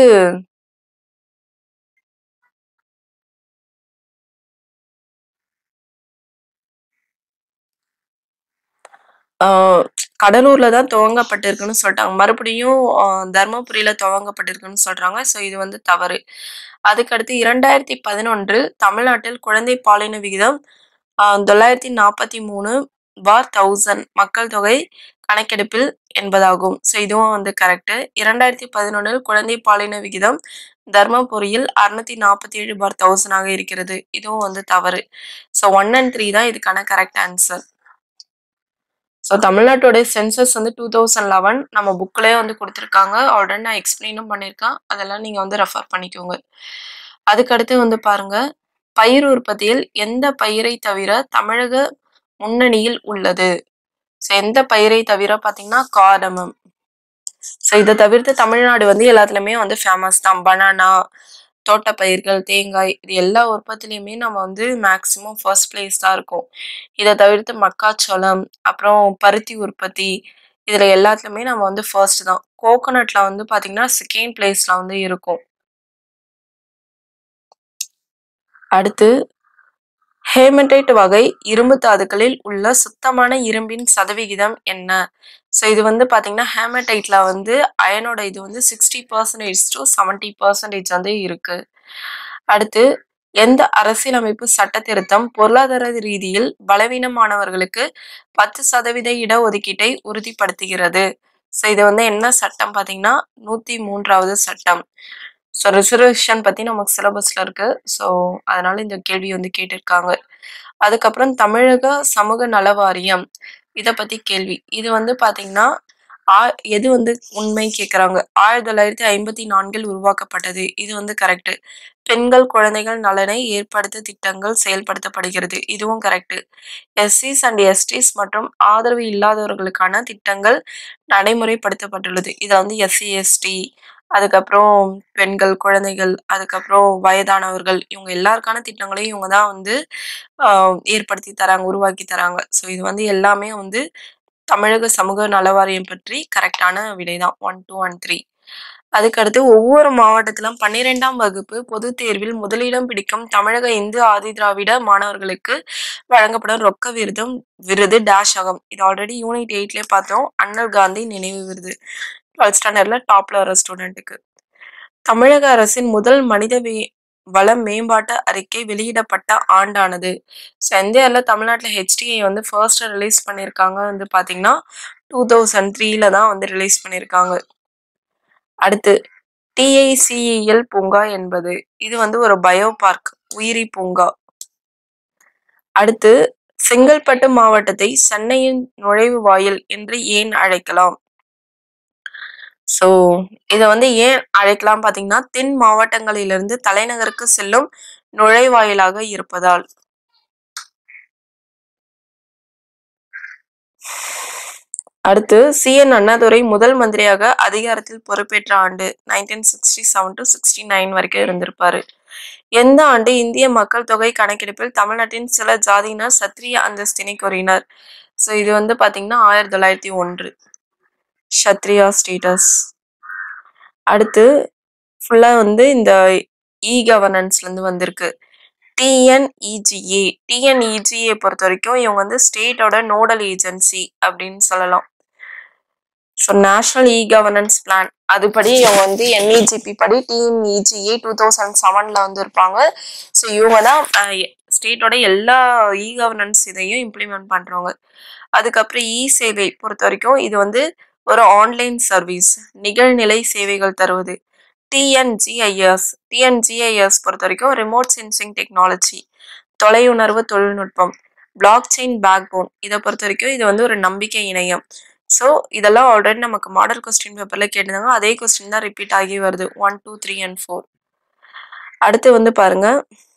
ஆஹ் கடலூர்ல தான் துவங்கப்பட்டிருக்குன்னு சொல்லிட்டாங்க மறுபடியும் ஆஹ் தர்மபுரியில துவங்கப்பட்டிருக்குன்னு சொல்றாங்க ஸோ இது வந்து தவறு அதுக்கடுத்து இரண்டாயிரத்தி பதினொன்றில் தமிழ்நாட்டில் குழந்தை பாலின விகிதம் ஆஹ் தொள்ளாயிரத்தி நாற்பத்தி மூணு பார் தௌசண்ட் மக்கள் தொகை கணக்கெடுப்பில் என்பதாகும் ஸோ இதுவும் வந்து கரெக்ட் இரண்டாயிரத்தி பதினொன்றில் குழந்தை பாலின விகிதம் தர்மபுரியில் அறுநூத்தி நாற்பத்தி ஏழு பார் தௌசண்டாக இருக்கிறது இதுவும் வந்து தவறு ஸோ ஒன் அண்ட் த்ரீ தான் இதுக்கான கரெக்ட் ஆன்சர் ஸோ தமிழ்நாட்டோட சென்சஸ் வந்து டூ தௌசண்ட் லெவன் நம்ம புக்லேயே வந்து கொடுத்துருக்காங்க ஆல்ரெடி நான் எக்ஸ்பிளைனும் பண்ணியிருக்கேன் அதெல்லாம் நீங்கள் வந்து ரெஃபர் பண்ணிக்கோங்க அதுக்கடுத்து வந்து பாருங்க பயிர் உற்பத்தியில் எந்த பயிரை தவிர தமிழக முன்னணியில் உள்ளது ஸோ எந்த பயிரை தவிர பார்த்தீங்கன்னா காடமம் ஸோ இதை தவிர்த்து தமிழ்நாடு வந்து எல்லாத்துலேயுமே வந்து ஃபேமஸ் தான் பனானா தோட்டப்பயிர்கள் தேங்காய் இது எல்லா உற்பத்திலையுமே நம்ம வந்து மேக்ஸிமம் ஃபர்ஸ்ட் பிளேஸ் தான் இருக்கும் இதை தவிர்த்து மக்காச்சோளம் அப்புறம் பருத்தி உற்பத்தி இதில் எல்லாத்துலேயுமே நம்ம வந்து ஃபர்ஸ்ட் தான் கோகோனட்ல வந்து பார்த்தீங்கன்னா செகண்ட் பிளேஸ்ல வந்து இருக்கும் அடுத்து ஹேமடைட் வகை இரும்பு தாதுக்களில் உள்ள சுத்தமான இரும்பின் சதவிகிதம் என்ன ஸோ இது வந்து பார்த்தீங்கன்னா ஹேமடைட்ல வந்து அயனோட இது வந்து sixty percentage to seventy percentage வந்து இருக்கு அடுத்து எந்த அரசியலமைப்பு சட்ட திருத்தம் பொருளாதார ரீதியில் பலவீனமானவர்களுக்கு பத்து சதவீத இடஒதுக்கீட்டை உறுதிப்படுத்துகிறது ஸோ இது வந்து என்ன சட்டம் பார்த்தீங்கன்னா நூற்றி மூன்றாவது சட்டம் ஸோ ரிசர்வேஷன் பற்றி நமக்கு சிலபஸில் இருக்கு ஸோ அதனால இந்த கேள்வி வந்து கேட்டிருக்காங்க அதுக்கப்புறம் தமிழக சமூக நல வாரியம் இதை பற்றி கேள்வி இது வந்து பார்த்தீங்கன்னா ஆ எது வந்து உண்மை கேட்குறாங்க ஆயிரத்தி தொள்ளாயிரத்தி ஐம்பத்தி நான்கில் உருவாக்கப்பட்டது இது வந்து கரெக்டு பெண்கள் குழந்தைகள் நலனை ஏற்படுத்த திட்டங்கள் செயல்படுத்தப்படுகிறது இதுவும் கரெக்டு எஸ்சிஸ் அண்ட் எஸ்டிஸ் மற்றும் ஆதரவு இல்லாதவர்களுக்கான திட்டங்கள் நடைமுறைப்படுத்தப்பட்டுள்ளது இதை வந்து எஸ்சி எஸ்டி அதுக்கப்புறம் பெண்கள் குழந்தைகள் அதுக்கப்புறம் வயதானவர்கள் இவங்க எல்லாருக்கான திட்டங்களையும் இவங்க தான் வந்து ஆஹ் ஏற்படுத்தி தராங்க உருவாக்கி தராங்க ஸோ இது வந்து எல்லாமே வந்து தமிழக சமூக நலவாரியம் பற்றி கரெக்டான விடைதான் ஒன் டூ ஒன் த்ரீ அதுக்கடுத்து ஒவ்வொரு மாவட்டத்திலும் பன்னிரெண்டாம் வகுப்பு பொதுத் தேர்வில் முதலிடம் பிடிக்கும் தமிழக இந்து ஆதி திராவிட மாணவர்களுக்கு வழங்கப்படும் ரொக்க விருதும் விருது டேஷ் ஆகும் இது ஆல்ரெடி யூனிட் எயிட்லேயே பார்த்தோம் அண்ணல் காந்தி நினைவு விருது டுவெல்த் ஸ்டாண்டர்டில் டாப்ல வர ஸ்டூடெண்ட்டுக்கு தமிழக அரசின் முதல் மனித வே- வள மேம்பாட்டு அறிக்கை வெளியிடப்பட்ட ஆண்டானது ஸோ எந்த இயரில் தமிழ்நாட்டில் ஹெச்டிஐ வந்து ஃபர்ஸ்ட் ரிலீஸ் பண்ணியிருக்காங்க வந்து பார்த்தீங்கன்னா டூ தௌசண்ட் த்ரீல தான் வந்து ரிலீஸ் பண்ணியிருக்காங்க அடுத்து டிஐசிஇஎல் பூங்கா என்பது இது வந்து ஒரு பயோ பார்க் உயிரி பூங்கா அடுத்து செங்கல்பட்டு மாவட்டத்தை சென்னையின் நுழைவு வாயில் என்று ஏன் அழைக்கலாம் ஸோ இதை வந்து ஏன் அழைக்கலாம் பார்த்தீங்கன்னா தென் மாவட்டங்களிலிருந்து தலைநகருக்கு செல்லும் நுழைவாயிலாக இருப்பதால் அடுத்து சி என் அண்ணாதுரை முதல் மந்திரியாக அதிகாரத்தில் பொறுப்பேற்ற ஆண்டு nineteen sixty seven to sixty nine வரைக்கும் இருந்திருப்பாரு எந்த ஆண்டு இந்திய மக்கள் தொகை கணக்கெடுப்பில் தமிழ்நாட்டின் சில ஜாதியினர் சத்திரிய அந்தஸ்தினை கோரினர் ஸோ இது வந்து பார்த்தீங்கன்னா ஆயிரத்தி தொள்ளாயிரத்தி ஒன்று சத்ரியா ஸ்டேட்டஸ் அடுத்து ஃபுல்லாக வந்து இந்த இ கவர்னன்ஸ்லேருந்து வந்திருக்கு டிஎன்இஜிஏ டிஎன்இஜிஏ பொறுத்த வரைக்கும் இவங்க வந்து ஸ்டேட்டோட நோடல் ஏஜென்சி அப்படின்னு சொல்லலாம் so national e governance plan அதுபடி இவங்க வந்து என்இஜிபி படி டிஎன்இஜிஏ டூ தௌசண்ட் செவனில் வந்து இருப்பாங்க ஸோ இவங்க தான் ஸ்டேட்டோட எல்லா இ கவர்னன்ஸ் இதையும் இம்ப்ளிமெண்ட் பண்ணுறவங்க அதுக்கப்புறம் இ சேவை பொறுத்த வரைக்கும் இது வந்து ஒரு ஆன்லைன் சர்வீஸ் நிகழ்நிலை சேவைகள் தருவது டிஎன்ஜிஐஎஸ் டிஎன்ஜிஐஎஸ் பொறுத்த வரைக்கும் ரிமோட் சென்சிங் டெக்னாலஜி தொலையுணர்வு தொழில்நுட்பம் பிளாக் செயின் பேக் போன் இதை பொறுத்த வரைக்கும் இது வந்து ஒரு நம்பிக்கை இணையம் ஸோ இதெல்லாம் ஆல்ரெடி நமக்கு மாடல் கொஸ்டின் பேப்பர்ல கேட்டிருந்தாங்க அதே கொஸ்டின் தான் ரிப்பீட் ஆகி வருது one two three and four அடுத்து வந்து பாருங்க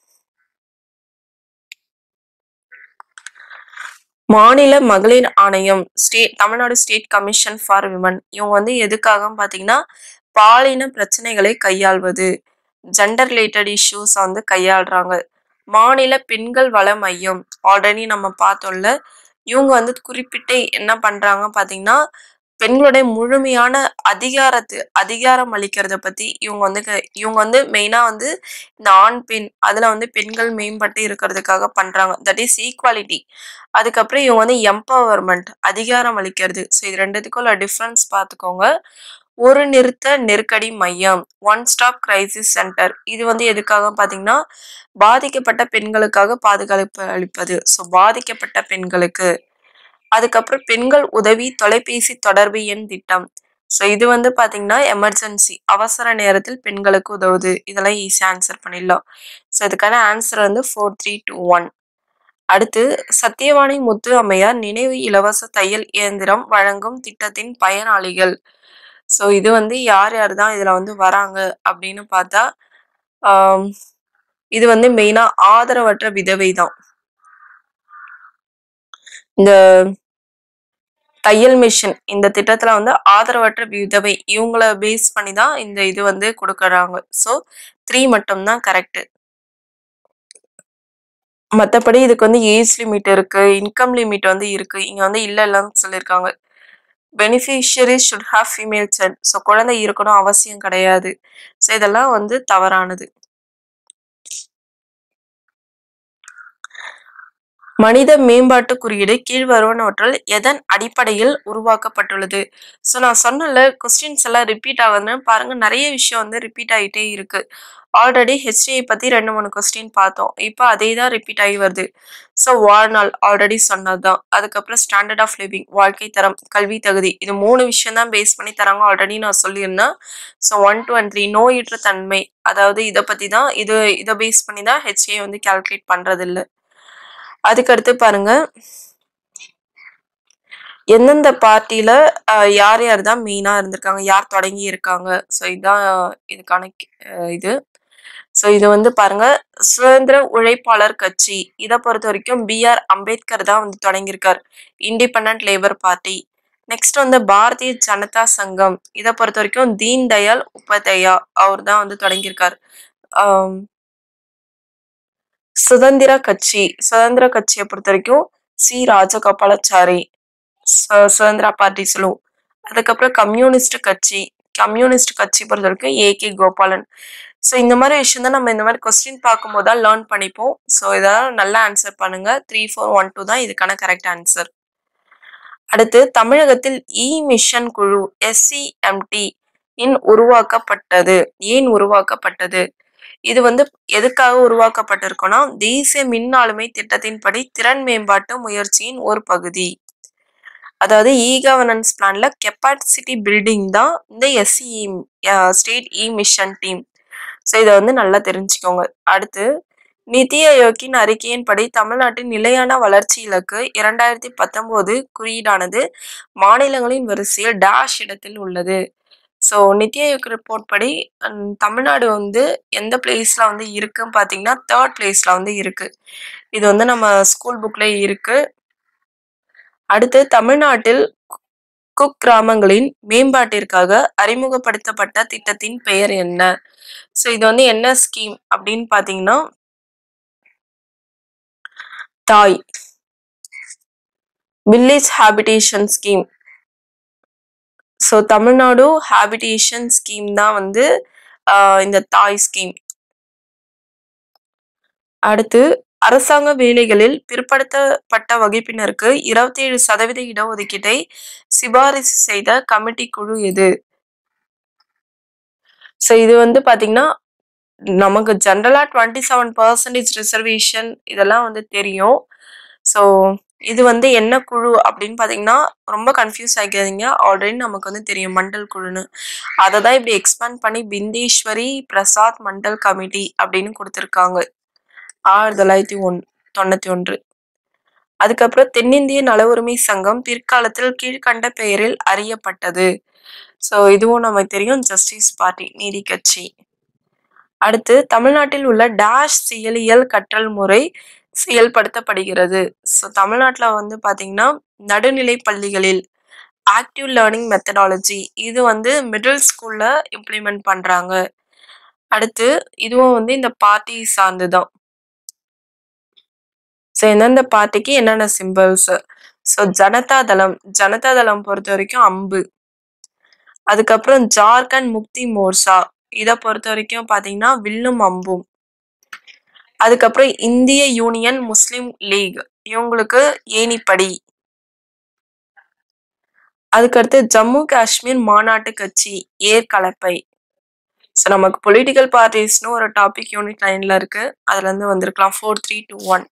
மாநில மகளிர் ஆணையம் state Tamil Nadu state commission for women இவங்க வந்து எதுக்காக பார்த்தீங்கன்னா பாலின பிரச்சனைகளை கையாள்வது ஜெண்டர் ரிலேட்டட் இஷ்யூஸ் வந்து கையாளுறாங்க மாநில பெண்கள் வள மையம் ஆல்ரெடி நம்ம பார்த்தோம்ல இவங்க வந்து குறிப்பிட்டு என்ன பண்றாங்க பார்த்தீங்கன்னா பெண்களுடைய முழுமையான அதிகாரத்து அதிகாரம் அளிக்கிறத பத்தி இவங்க வந்து க- இவங்க வந்து மெயினா வந்து இந்த ஆண் பெண் அதுல வந்து பெண்கள் மேம்பட்டு இருக்கிறதுக்காக பண்றாங்க தட் இஸ் ஈக்குவாலிட்டி அதுக்கப்புறம் இவங்க வந்து எம்பவர்மெண்ட் அதிகாரம் அளிக்கிறது ஸோ இது ரெண்டுத்துக்கும் டிஃப்ரென்ஸ் பார்த்துக்கோங்க ஒரு நிறுத்த நெருக்கடி மையம் ஒன் ஸ்டாப் கிரைசிஸ் சென்டர் இது வந்து எதுக்காக பார்த்தீங்கன்னா பாதிக்கப்பட்ட பெண்களுக்காக பாதுகாப்பு அளிப்பது ஸோ பாதிக்கப்பட்ட பெண்களுக்கு அதுக்கப்புறம் பெண்கள் உதவி தொலைபேசி தொடர்பு எண் திட்டம் ஸோ இது வந்து பார்த்தீங்கன்னா எமர்ஜென்சி அவசர நேரத்தில் பெண்களுக்கு உதவுது இதெல்லாம் ஈஸியாக ஆன்சர் பண்ணிடலாம் ஸோ இதுக்கான ஆன்சர் வந்து ஃபோர் த்ரீ டூ ஒன் அடுத்து சத்தியவாணி முத்து அம்மையார் நினைவு இலவச தையல் இயந்திரம் வழங்கும் திட்டத்தின் பயனாளிகள் ஸோ இது வந்து யார் யார் தான் இதில் வந்து வராங்க அப்படின்னு பார்த்தா ஆம், இது வந்து மெயினாக ஆதரவற்ற விதவை தான் இந்த தையல் மிஷின் இந்த திட்டத்துல வந்து ஆதரவற்ற விதவை இவங்கள பேஸ் பண்ணி தான் இந்த இது வந்து கொடுக்கறாங்க ஸோ த்ரீ மட்டும்தான் கரெக்ட் மற்றபடி இதுக்கு வந்து ஏஜ் லிமிட் இருக்கு இன்கம் லிமிட் வந்து இருக்கு இங்க வந்து இல்ல இல்லைன்னு சொல்லியிருக்காங்க beneficiary should have female child so குழந்தை இருக்கணும் அவசியம் கிடையாது ஸோ இதெல்லாம் வந்து தவறானது மனித மேம்பாட்டு குறியீடு கீழ்வருவனவற்றில் எதன் அடிப்படையில் உருவாக்கப்பட்டுள்ளது ஸோ நான் சொன்னல கொஸ்டின்ஸ் எல்லாம் ரிப்பீட் ஆகுதுன்னு பாருங்க நிறைய விஷயம் வந்து ரிப்பீட் ஆகிட்டே இருக்கு ஆல்ரெடி ஹெச்டிஐ பத்தி ரெண்டு மூணு கொஸ்டின் பார்த்தோம் இப்போ அதே தான் ரிப்பீட் ஆகி வருது ஸோ வாழ்நாள் ஆல்ரெடி சொன்னது தான் அதுக்கப்புறம் ஸ்டாண்டர்ட் ஆஃப் லிவிங் வாழ்க்கை தரம் கல்வி தகுதி இது மூணு விஷயம் தான் பேஸ் பண்ணி தராங்க ஆல்ரெடி நான் சொல்லியிருந்தேன் so one two and three நோயுற்ற தன்மை அதாவது இதை பத்தி தான் இது இதை பேஸ் பண்ணி தான் ஹெச்ஏ வந்து கால்குலேட் பண்றது இல்ல அதுக்கடுத்து பாருங்க எந்தெந்த பார்ட்டியில யார் யார் தான் மெயினா இருந்திருக்காங்க யார் தொடங்கி இருக்காங்க ஸோ இதுதான் இதுக்கான அஹ், இது ஸோ இது வந்து பாருங்க சுதந்திர உழைப்பாளர் கட்சி இதை பொறுத்த வரைக்கும் பிஆர் அம்பேத்கர் தான் வந்து தொடங்கியிருக்கார் இண்டிபெண்ட் லேபர் பார்ட்டி நெக்ஸ்ட் வந்து பாரதிய ஜனதா சங்கம் இதை பொறுத்த வரைக்கும் தீன் தயாள் உபாத்யாயா அவர் தான் வந்து தொடங்கியிருக்கார் ஆம், சுதந்திர கட்சி சுதந்திர கட்சியை பொறுத்த வரைக்கும் சி ராஜகோபாலாச்சாரி சு- சுதந்திரா பார்ட்டி சொல்லுவோம் அதுக்கப்புறம் கம்யூனிஸ்ட் கட்சி கம்யூனிஸ்ட் கட்சி பொறுத்த வரைக்கும் ஏ கே கோபாலன் ஸோ இந்த மாதிரி விஷயம் தான் நம்ம இந்த மாதிரி கொஸ்டின் பார்க்கும்போது தான் லேர்ன் பண்ணிப்போம் ஸோ இதெல்லாம் நல்லா ஆன்சர் பண்ணுங்க த்ரீ ஃபோர் ஒன் டூ தான் இதுக்கான கரெக்ட் ஆன்சர் அடுத்து தமிழகத்தில் இ மிஷன் குழு எஸ்சிஎம்டி இன் உருவாக்கப்பட்டது ஏன் உருவாக்கப்பட்டது இது வந்து எதுக்காக உருவாக்கப்பட்டிருக்குன்னா தேசிய மின் ஆளுமை திட்டத்தின்படி திறன் மேம்பாட்டு முயற்சியின் ஒரு பகுதி அதாவது இ கவர்னன்ஸ் பிளான்ல கெப்பாசிட்டி பில்டிங் தான் இந்த SC state e mission team so இதை வந்து நல்லா தெரிஞ்சுக்கோங்க அடுத்து நிதி ஆயோக்கின் அறிக்கையின்படி தமிழ்நாட்டின் நிலையான வளர்ச்சி இலக்கு இரண்டாயிரத்தி பத்தொன்பது குறியீடானது மாநிலங்களின் வரிசையில் டேஷ் இடத்தில் உள்ளது ஸோ நிதி ஆயோக் ரிப்போர்ட் படி ஹம், தமிழ்நாடு வந்து எந்த பிளேஸ்ல வந்து இருக்குன்னு பார்த்தீங்கன்னா தேர்ட் பிளேஸ்ல வந்து இருக்கு இது வந்து நம்ம ஸ்கூல் புக்ல இருக்கு அடுத்து தமிழ்நாட்டில் குக் கிராமங்களின் மேம்பாட்டிற்காக அறிமுகப்படுத்தப்பட்ட திட்டத்தின் பெயர் என்ன ஸோ இது வந்து என்ன ஸ்கீம் அப்படின்னு பார்த்தீங்கன்னா THAI village habitation scheme so Tamil Nadu habitation scheme தான் வந்து ஆஹ், இந்த தாய் ஸ்கீம் அடுத்து அரசாங்க வேலைகளில் பிற்படுத்தப்பட்ட வகுப்பினருக்கு இருபத்தி ஏழு சதவீத இடஒதுக்கீட்டை சிபாரிசு செய்த கமிட்டி குழு எது ஸோ இது வந்து பாத்தீங்கன்னா நமக்கு ஜென்ரலா டுவெண்ட்டி செவன் பர்சன்டேஜ் ரிசர்வேஷன் இதெல்லாம் வந்து தெரியும் ஸோ இது வந்து என்ன குழு அப்படின்னு பார்த்தீங்கன்னா ரொம்ப கன்ஃபியூஸ் ஆகிக்காதீங்க ஆல்ரெடி நமக்கு வந்து தெரியும் மண்டல் குழுன்னு அதை தான் இப்படி எக்ஸ்பேண்ட் பண்ணி பிந்தேஸ்வரி பிரசாத் மண்டல் கமிட்டி அப்படின்னு கொடுத்துருக்காங்க ஆயிரத்தி தொள்ளாயிரத்தி ஒன் தொண்ணூற்றி ஒன்று அதுக்கப்புறம் தென்னிந்திய நல உரிமை சங்கம் பிற்காலத்தில் கீழ்கண்ட பெயரில் அறியப்பட்டது ஸோ இதுவும் நமக்கு தெரியும் ஜஸ்டிஸ் பார்ட்டி நீதி கட்சி அடுத்து தமிழ்நாட்டில் உள்ள டேஷ் செயலியல் கற்றல் முறை செயல்படுத்தப்படுகிறது ஸோ தமிழ்நாட்டில் வந்து பார்த்தீங்கன்னா நடுநிலை பள்ளிகளில் ஆக்டிவ் லேர்னிங் மெத்தடாலஜி இது வந்து மிடில் ஸ்கூல்ல இம்ப்ளிமெண்ட் பண்றாங்க அடுத்து இதுவும் வந்து இந்த பார்ட்டி சார்ந்து தான் ஸோ எந்தெந்த பார்ட்டிக்கு என்னென்ன சிம்பிள்ஸ் ஸோ ஜனதா தளம் ஜனதா தளம் பொறுத்த வரைக்கும் அம்பு அதுக்கப்புறம் ஜார்க்கண்ட் முக்தி மோர்ச்சா இதை பொறுத்த வரைக்கும் பார்த்தீங்கன்னா வில்லும் அம்பும் அதுக்கப்புறம் இந்திய யூனியன் முஸ்லிம் லீக் இவங்களுக்கு ஏணிப்படி அதுக்கடுத்து ஜம்மு காஷ்மீர் மாநாட்டு கட்சி ஏற்கலப்பை ஸோ நமக்கு பொலிட்டிக்கல் பார்ட்டிஸ்னு ஒரு டாபிக் யூனிட் லைன்ல இருக்கு அதுல இருந்து வந்திருக்கலாம் ஃபோர் த்ரீ டூ ஒன்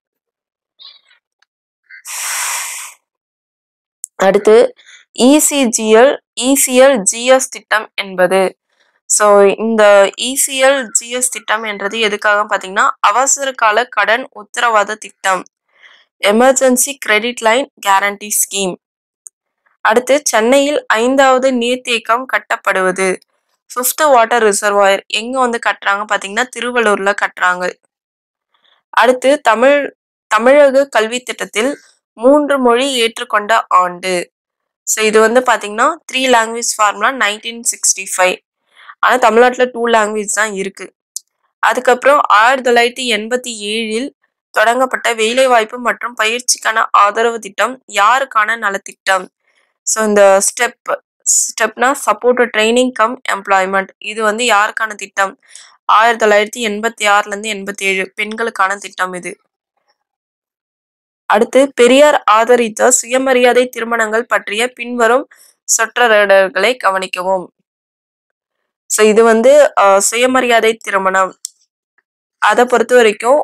அடுத்து இசிஜிஎல் இசிஎல் ஜிஎஸ் திட்டம் என்பது ஸோ இந்த இசிஎல் ஜிஎஸ் திட்டம் என்றது எதுக்காக பார்த்தீங்கன்னா அவசர கால கடன் உத்தரவாத திட்டம் emergency credit line guarantee scheme அடுத்து சென்னையில் ஐந்தாவது நீர்த்தேக்கம் கட்டப்படுவது ஃபிஃப்த் வாட்டர் ரிசர்வாயர் எங்க வந்து கட்டுறாங்க பார்த்தீங்கன்னா திருவள்ளூர்ல கட்டுறாங்க அடுத்து தமிழ் தமிழக கல்வி திட்டத்தில் மூன்று மொழி ஏற்றுக்கொண்ட ஆண்டு ஸோ இது வந்து பார்த்தீங்கன்னா three language formula nineteen sixty five ஆனால் தமிழ்நாட்டில் டூ லாங்குவேஜ் தான் இருக்கு அதுக்கப்புறம் ஆயிரத்தி தொள்ளாயிரத்தி எண்பத்தி ஏழில் தொடங்கப்பட்ட வேலைவாய்ப்பு மற்றும் பயிற்சிக்கான ஆதரவு திட்டம் யாருக்கான நலத்திட்டம் ஸோ இந்த ஸ்டெப் ஸ்டெப்னா சப்போர்ட் ட்ரைனிங் கம் எம்ப்ளாய்மெண்ட் இது வந்து யாருக்கான திட்டம் ஆயிரத்தி தொள்ளாயிரத்தி எண்பத்தி ஆறுலேருந்து எண்பத்தி ஏழு பெண்களுக்கான திட்டம் இது அடுத்து பெரியார் ஆதரித்த சுயமரியாதை திருமணங்கள் பற்றிய பின்வரும் சொற்றொடர்களை கவனிக்கவும் ஸோ இது வந்து அஹ், சுயமரியாதை திருமணம் அதை பொறுத்த வரைக்கும்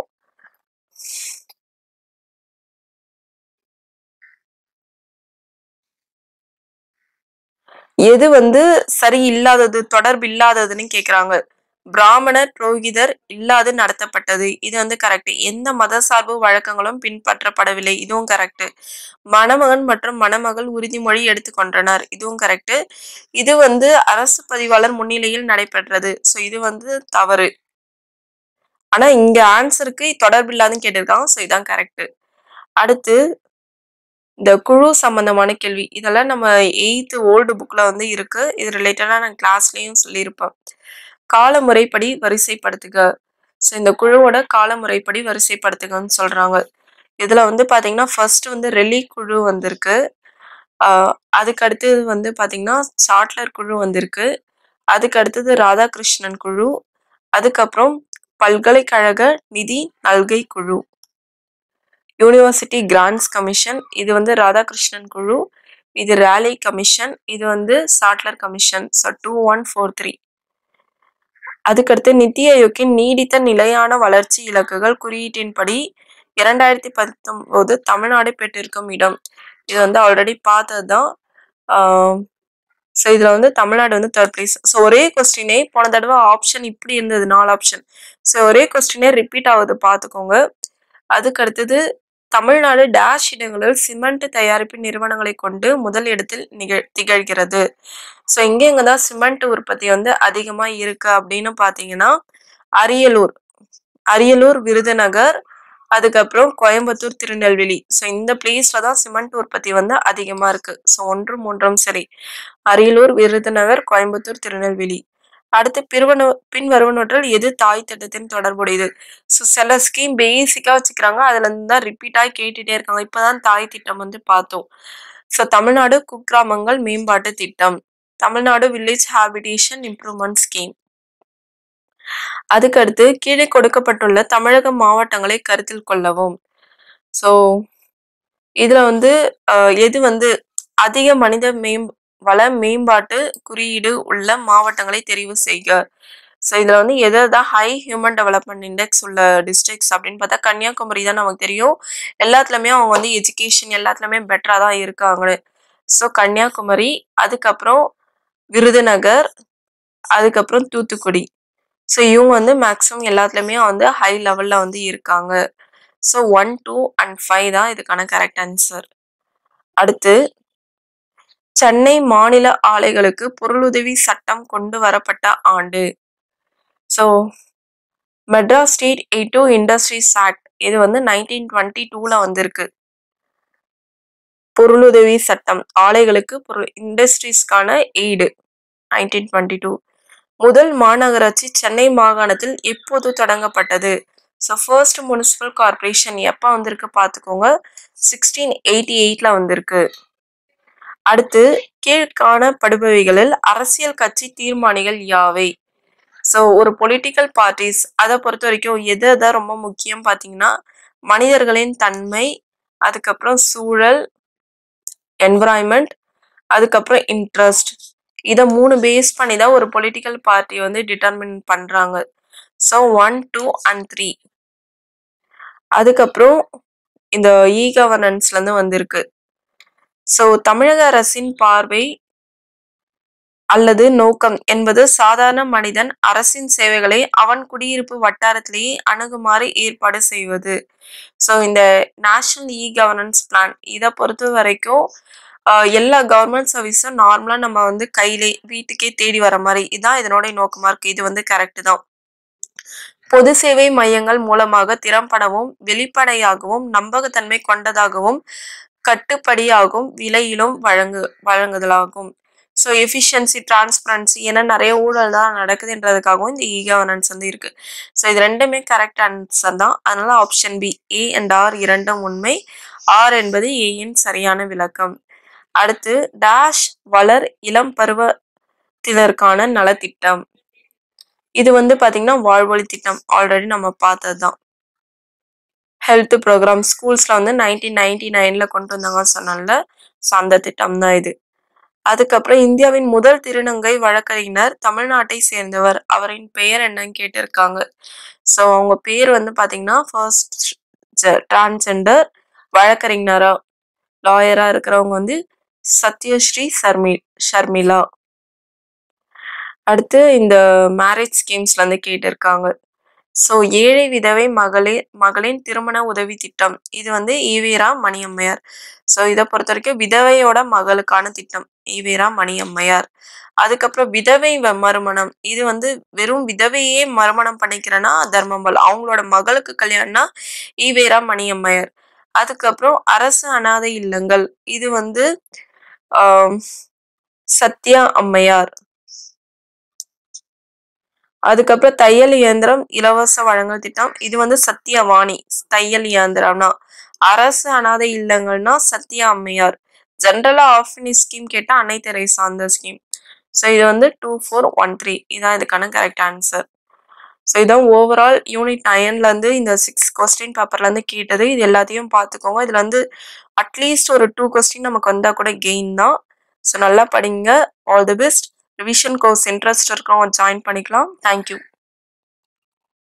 எது வந்து சரி இல்லாதது தொடர்பு இல்லாததுன்னு கேக்குறாங்க பிராமணர் புரோகிதர் இல்லாது நடத்தப்பட்டது இது வந்து கரெக்ட் எந்த மத சார்பு வழக்கங்களும் பின்பற்றப்படவில்லை இதுவும் கரெக்ட் மணமகன் மற்றும் மணமகள் உறுதிமொழி எடுத்துக்கொண்டனர் இதுவும் கரெக்ட் இது வந்து அரசு பதிவாளர் முன்னிலையில் நடைபெற்றது ஸோ இது வந்து தவறு ஆனா இங்க ஆன்சருக்கு தொடர்பு இல்லாதுன்னு கேட்டிருக்காங்க ஸோ இதான் கரெக்ட் அடுத்து இந்த குழு சம்பந்தமான கேள்வி இதெல்லாம் நம்ம எயித்து ஓல்டு புக்ல வந்து இருக்கு இது ரிலேட்டடா நான் கிளாஸ்லயும் சொல்லியிருப்பேன் காலமுறைப்படி வரிசைப்படுத்துக ஸோ இந்த குழுவோட காலமுறைப்படி வரிசைப்படுத்துகன்னு சொல்றாங்க இதுல வந்து பாத்தீங்கன்னா ஃபர்ஸ்ட் வந்து ரெலி குழு வந்திருக்கு ஆஹ் அதுக்கு அடுத்தது வந்து பாத்தீங்கன்னா சாட்லர் குழு வந்திருக்கு அதுக்கு அடுத்தது ராதாகிருஷ்ணன் குழு அதுக்கப்புறம் பல்கலைக்கழக நிதி நல்கை குழு யூனிவர்சிட்டி கிராண்ட்ஸ் கமிஷன் இது வந்து ராதாகிருஷ்ணன் குழு இது ரேலி கமிஷன் இது வந்து Sadler commission so two one four three அதுக்கடுத்து நித்தி ஆயோக்கின் நீடித்த நிலையான வளர்ச்சி இலக்குகள் குறியீட்டின்படி இரண்டாயிரத்தி பத்தொன்பது தமிழ்நாடு பெற்றிருக்கும் இடம் இது வந்து ஆல்ரெடி பார்த்தது தான் ஸோ இதில் வந்து தமிழ்நாடு வந்து தேர்ட் பிளேஸ் ஸோ ஒரே கொஸ்டினே போன தடவை ஆப்ஷன் இப்படி இருந்தது நாலு ஆப்ஷன் ஸோ ஒரே கொஸ்டினே ரிப்பீட் ஆகுது பார்த்துக்கோங்க அதுக்கு அடுத்தது தமிழ்நாடு டேஷ் இடங்களில் சிமெண்ட் தயாரிப்பு நிறுவனங்களை கொண்டு முதல் இடத்தில் நிகழ் திகழ்கிறது ஸோ எங்கெங்க தான் சிமெண்ட் உற்பத்தி வந்து அதிகமாக இருக்கு அப்படின்னு பார்த்தீங்கன்னா அரியலூர் அரியலூர் விருதுநகர் அதுக்கப்புறம் கோயம்புத்தூர் திருநெல்வேலி ஸோ இந்த பிளேஸ்ல தான் சிமெண்ட் உற்பத்தி வந்து அதிகமாக இருக்கு ஸோ ஒன்று மூன்றும் சரி அரியலூர் விருதுநகர் கோயம்புத்தூர் திருநெல்வேலி அடுத்து பிறவனு பின் வருவனவற்றில் எது தாய் திட்டத்தின் தொடர்புடையது ஸோ சில ஸ்கீம் பேசிக்காக வச்சுக்கிறாங்க அதுல இருந்து தான் ரிப்பீட்டாக கேட்டுட்டே இருக்காங்க இப்போதான் தாய் திட்டம் வந்து பார்த்தோம் ஸோ தமிழ்நாடு குக்கிராமங்கள் மேம்பாட்டு திட்டம் Tamil Nadu village habitation improvement scheme அதுக்கடுத்து கீழே கொடுக்கப்பட்டுள்ள தமிழக மாவட்டங்களை கருத்தில் கொள்ளவும் ஸோ இதுல வந்து அஹ், எது வந்து அதிக மனித மேம் வள மேம்பாட்டு குறியீடு உள்ள மாவட்டங்களை தெரிவு செய்க ஸோ இதில் வந்து எது தான் ஹை ஹியூமன் டெவலப்மெண்ட் இண்டெக்ஸ் உள்ள டிஸ்ட்ரிக்ட்ஸ் அப்படின்னு பார்த்தா கன்னியாகுமரி தான் நமக்கு தெரியும் எல்லாத்துலேயுமே அவங்க வந்து எஜுகேஷன் எல்லாத்துலேயுமே பெட்டராக தான் இருக்காங்க ஸோ கன்னியாகுமரி அதுக்கப்புறம் விருதுநகர் அதுக்கப்புறம் தூத்துக்குடி ஸோ இவங்க வந்து மேக்ஸிமம் எல்லாத்துலேயுமே வந்து ஹை லெவலில் வந்து இருக்காங்க so one two and five தான் இதுக்கான கரெக்ட் ஆன்சர் அடுத்து சென்னை மாநில ஆலைகளுக்கு பொருளுதவி சட்டம் கொண்டு வரப்பட்ட ஆண்டு so Madras state aid to industries act இது வந்து நைன்டீன் டுவெண்ட்டி டூவில் வந்திருக்கு பொருளுதவி சட்டம் ஆலைகளுக்கு பொருள் இண்டஸ்ட்ரீஸ்க்கான எய்டு நைன்டீன் டுவெண்ட்டி டூ முதல் மாநகராட்சி சென்னை மாகாணத்தில் எப்போது தொடங்கப்பட்டது ஸோ ஃபர்ஸ்ட் முனிசிபல் கார்பரேஷன் எப்போ வந்திருக்கு பார்த்துக்கோங்க சிக்ஸ்டீன் எயிட்டி எயிட்டில் வந்திருக்கு அடுத்து கீழ்காணப்படுபவைகளில் அரசியல் கட்சி தீர்மானிகள் யாவை ஸோ ஒரு பொலிட்டிக்கல் பார்ட்டிஸ் அதை பொறுத்த வரைக்கும் எது எதை ரொம்ப முக்கியம் பார்த்தீங்கன்னா மனிதர்களின் தன்மை அதுக்கப்புறம் சூழல் என்விரான்மெண்ட் அதுக்கப்புறம் இன்ட்ரெஸ்ட் இதை மூணு பேஸ் பண்ணி தான் ஒரு பொலிட்டிக்கல் பார்ட்டி வந்து டிட்டர்மின் பண்ணுறாங்க so one two and three அதுக்கப்புறம் இந்த இ கவர்னன்ஸ்லேருந்து வந்திருக்கு ஸோ தமிழக அரசின் பார்வை அல்லது நோக்கம் என்பது சாதாரண மனிதன் அரசின் சேவைகளை அவன் குடியிருப்பு வட்டாரத்திலேயே அணுகுமாறு ஏற்பாடு செய்வது ஸோ இந்த நேஷனல் இ கவர்னன்ஸ் பிளான் இதை பொறுத்த வரைக்கும் ஆஹ், எல்லா கவர்மெண்ட் சர்வீஸும் நார்மலாக நம்ம வந்து கையிலே வீட்டுக்கே தேடி வர மாதிரி இதான் இதனோட நோக்கமாக இருக்குது இது வந்து கரெக்டு தான் பொது சேவை மையங்கள் மூலமாக திறம்படவும் வெளிப்படையாகவும் நம்பகத்தன்மை கொண்டதாகவும் கட்டுப்படியாகும் விலையிலும் வழங்கு வழங்குதலாகும் ஸோ எஃபிஷியன்சி டிரான்ஸ்பரன்சி ஏன்னா நிறைய ஊழல் தான் நடக்குதுன்றதுக்காகவும் இந்த இ கவர்னன்ஸ் வந்து இருக்கு ஸோ இது ரெண்டுமே கரெக்ட் ஆன்சர் தான் அதனால option B A and R இரண்டும் உண்மை ஆர் என்பது ஏயின் சரியான விளக்கம் அடுத்து டேஷ் வளர் இளம் பருவத்தினருக்கான நலத்திட்டம் இது வந்து பாத்தீங்கன்னா வாழ்வழி திட்டம் ஆல்ரெடி நம்ம பார்த்தது தான் ஹெல்த் ப்ரோக்ராம் ஸ்கூல்ஸ்ல வந்து நைன்டீன் நைன்டி நைன்ல கொண்டு வந்தாங்க சொன்னால ஸோ அந்த திட்டம் தான் இது அதுக்கப்புறம் இந்தியாவின் முதல் திருநங்கை வழக்கறிஞர் தமிழ்நாட்டை சேர்ந்தவர் அவரின் பெயர் என்னன்னு கேட்டிருக்காங்க ஸோ அவங்க பேர் வந்து பாத்தீங்கன்னா ஃபர்ஸ்ட் டிரான்ஸ்ஜெண்டர் வழக்கறிஞரா லாயரா இருக்கிறவங்க வந்து சத்யஸ்ரீ சர்மி ஷர்மிளா அடுத்து இந்த மேரேஜ் ஸ்கீம்ஸ்ல இருந்து கேட்டிருக்காங்க ஸோ ஏழை விதவை மகளிர் மகளின் திருமண உதவி திட்டம் இது வந்து ஈவேரா மணியம்மையார் ஸோ இதை பொறுத்த வரைக்கும் விதவையோட மகளுக்கான திட்டம் ஈவேரா மணியம்மையார் அதுக்கப்புறம் விதவை வ- மறுமணம் இது வந்து வெறும் விதவையே மறுமணம் பண்ணிக்கிறேன்னா தர்மம்பால் அவங்களோட மகளுக்கு கல்யாணம்னா ஈவேரா மணியம்மையார் அதுக்கப்புறம் அரசு அனாதை இல்லங்கள் இது வந்து ஆம், சத்யா அம்மையார் அதுக்கப்புறம் தையல் இயந்திரம் இலவச வழங்கல் திட்டம் இது வந்து சத்யவாணி தையல் இயந்திரம்னா அரசு அனாதை இல்லங்கள்னா சத்யா அம்மையார் ஜென்ரலா ஆஃபினி ஸ்கீம் கேட்டா அன்னை தெரேசா அந்த ஸ்கீம் ஸோ இது வந்து டூ ஃபோர் ஒன் த்ரீ இதான் இதுக்கான கரெக்ட் ஆன்சர் ஸோ இதான் ஓவரால் யூனிட் நைன்ல இருந்து இந்த சிக்ஸ் கொஸ்டின் பேப்பர்ல இருந்து கேட்டது இது எல்லாத்தையும் பார்த்துக்கோங்க இதுல வந்து அட்லீஸ்ட் ஒரு டூ கொஸ்டின் நமக்கு வந்தா கூட கெயின் தான் ஸோ நல்லா படிங்க all the best revision course interest இருக்கிறவங்க ஜாயின் பண்ணிக்கலாம் தேங்க்யூ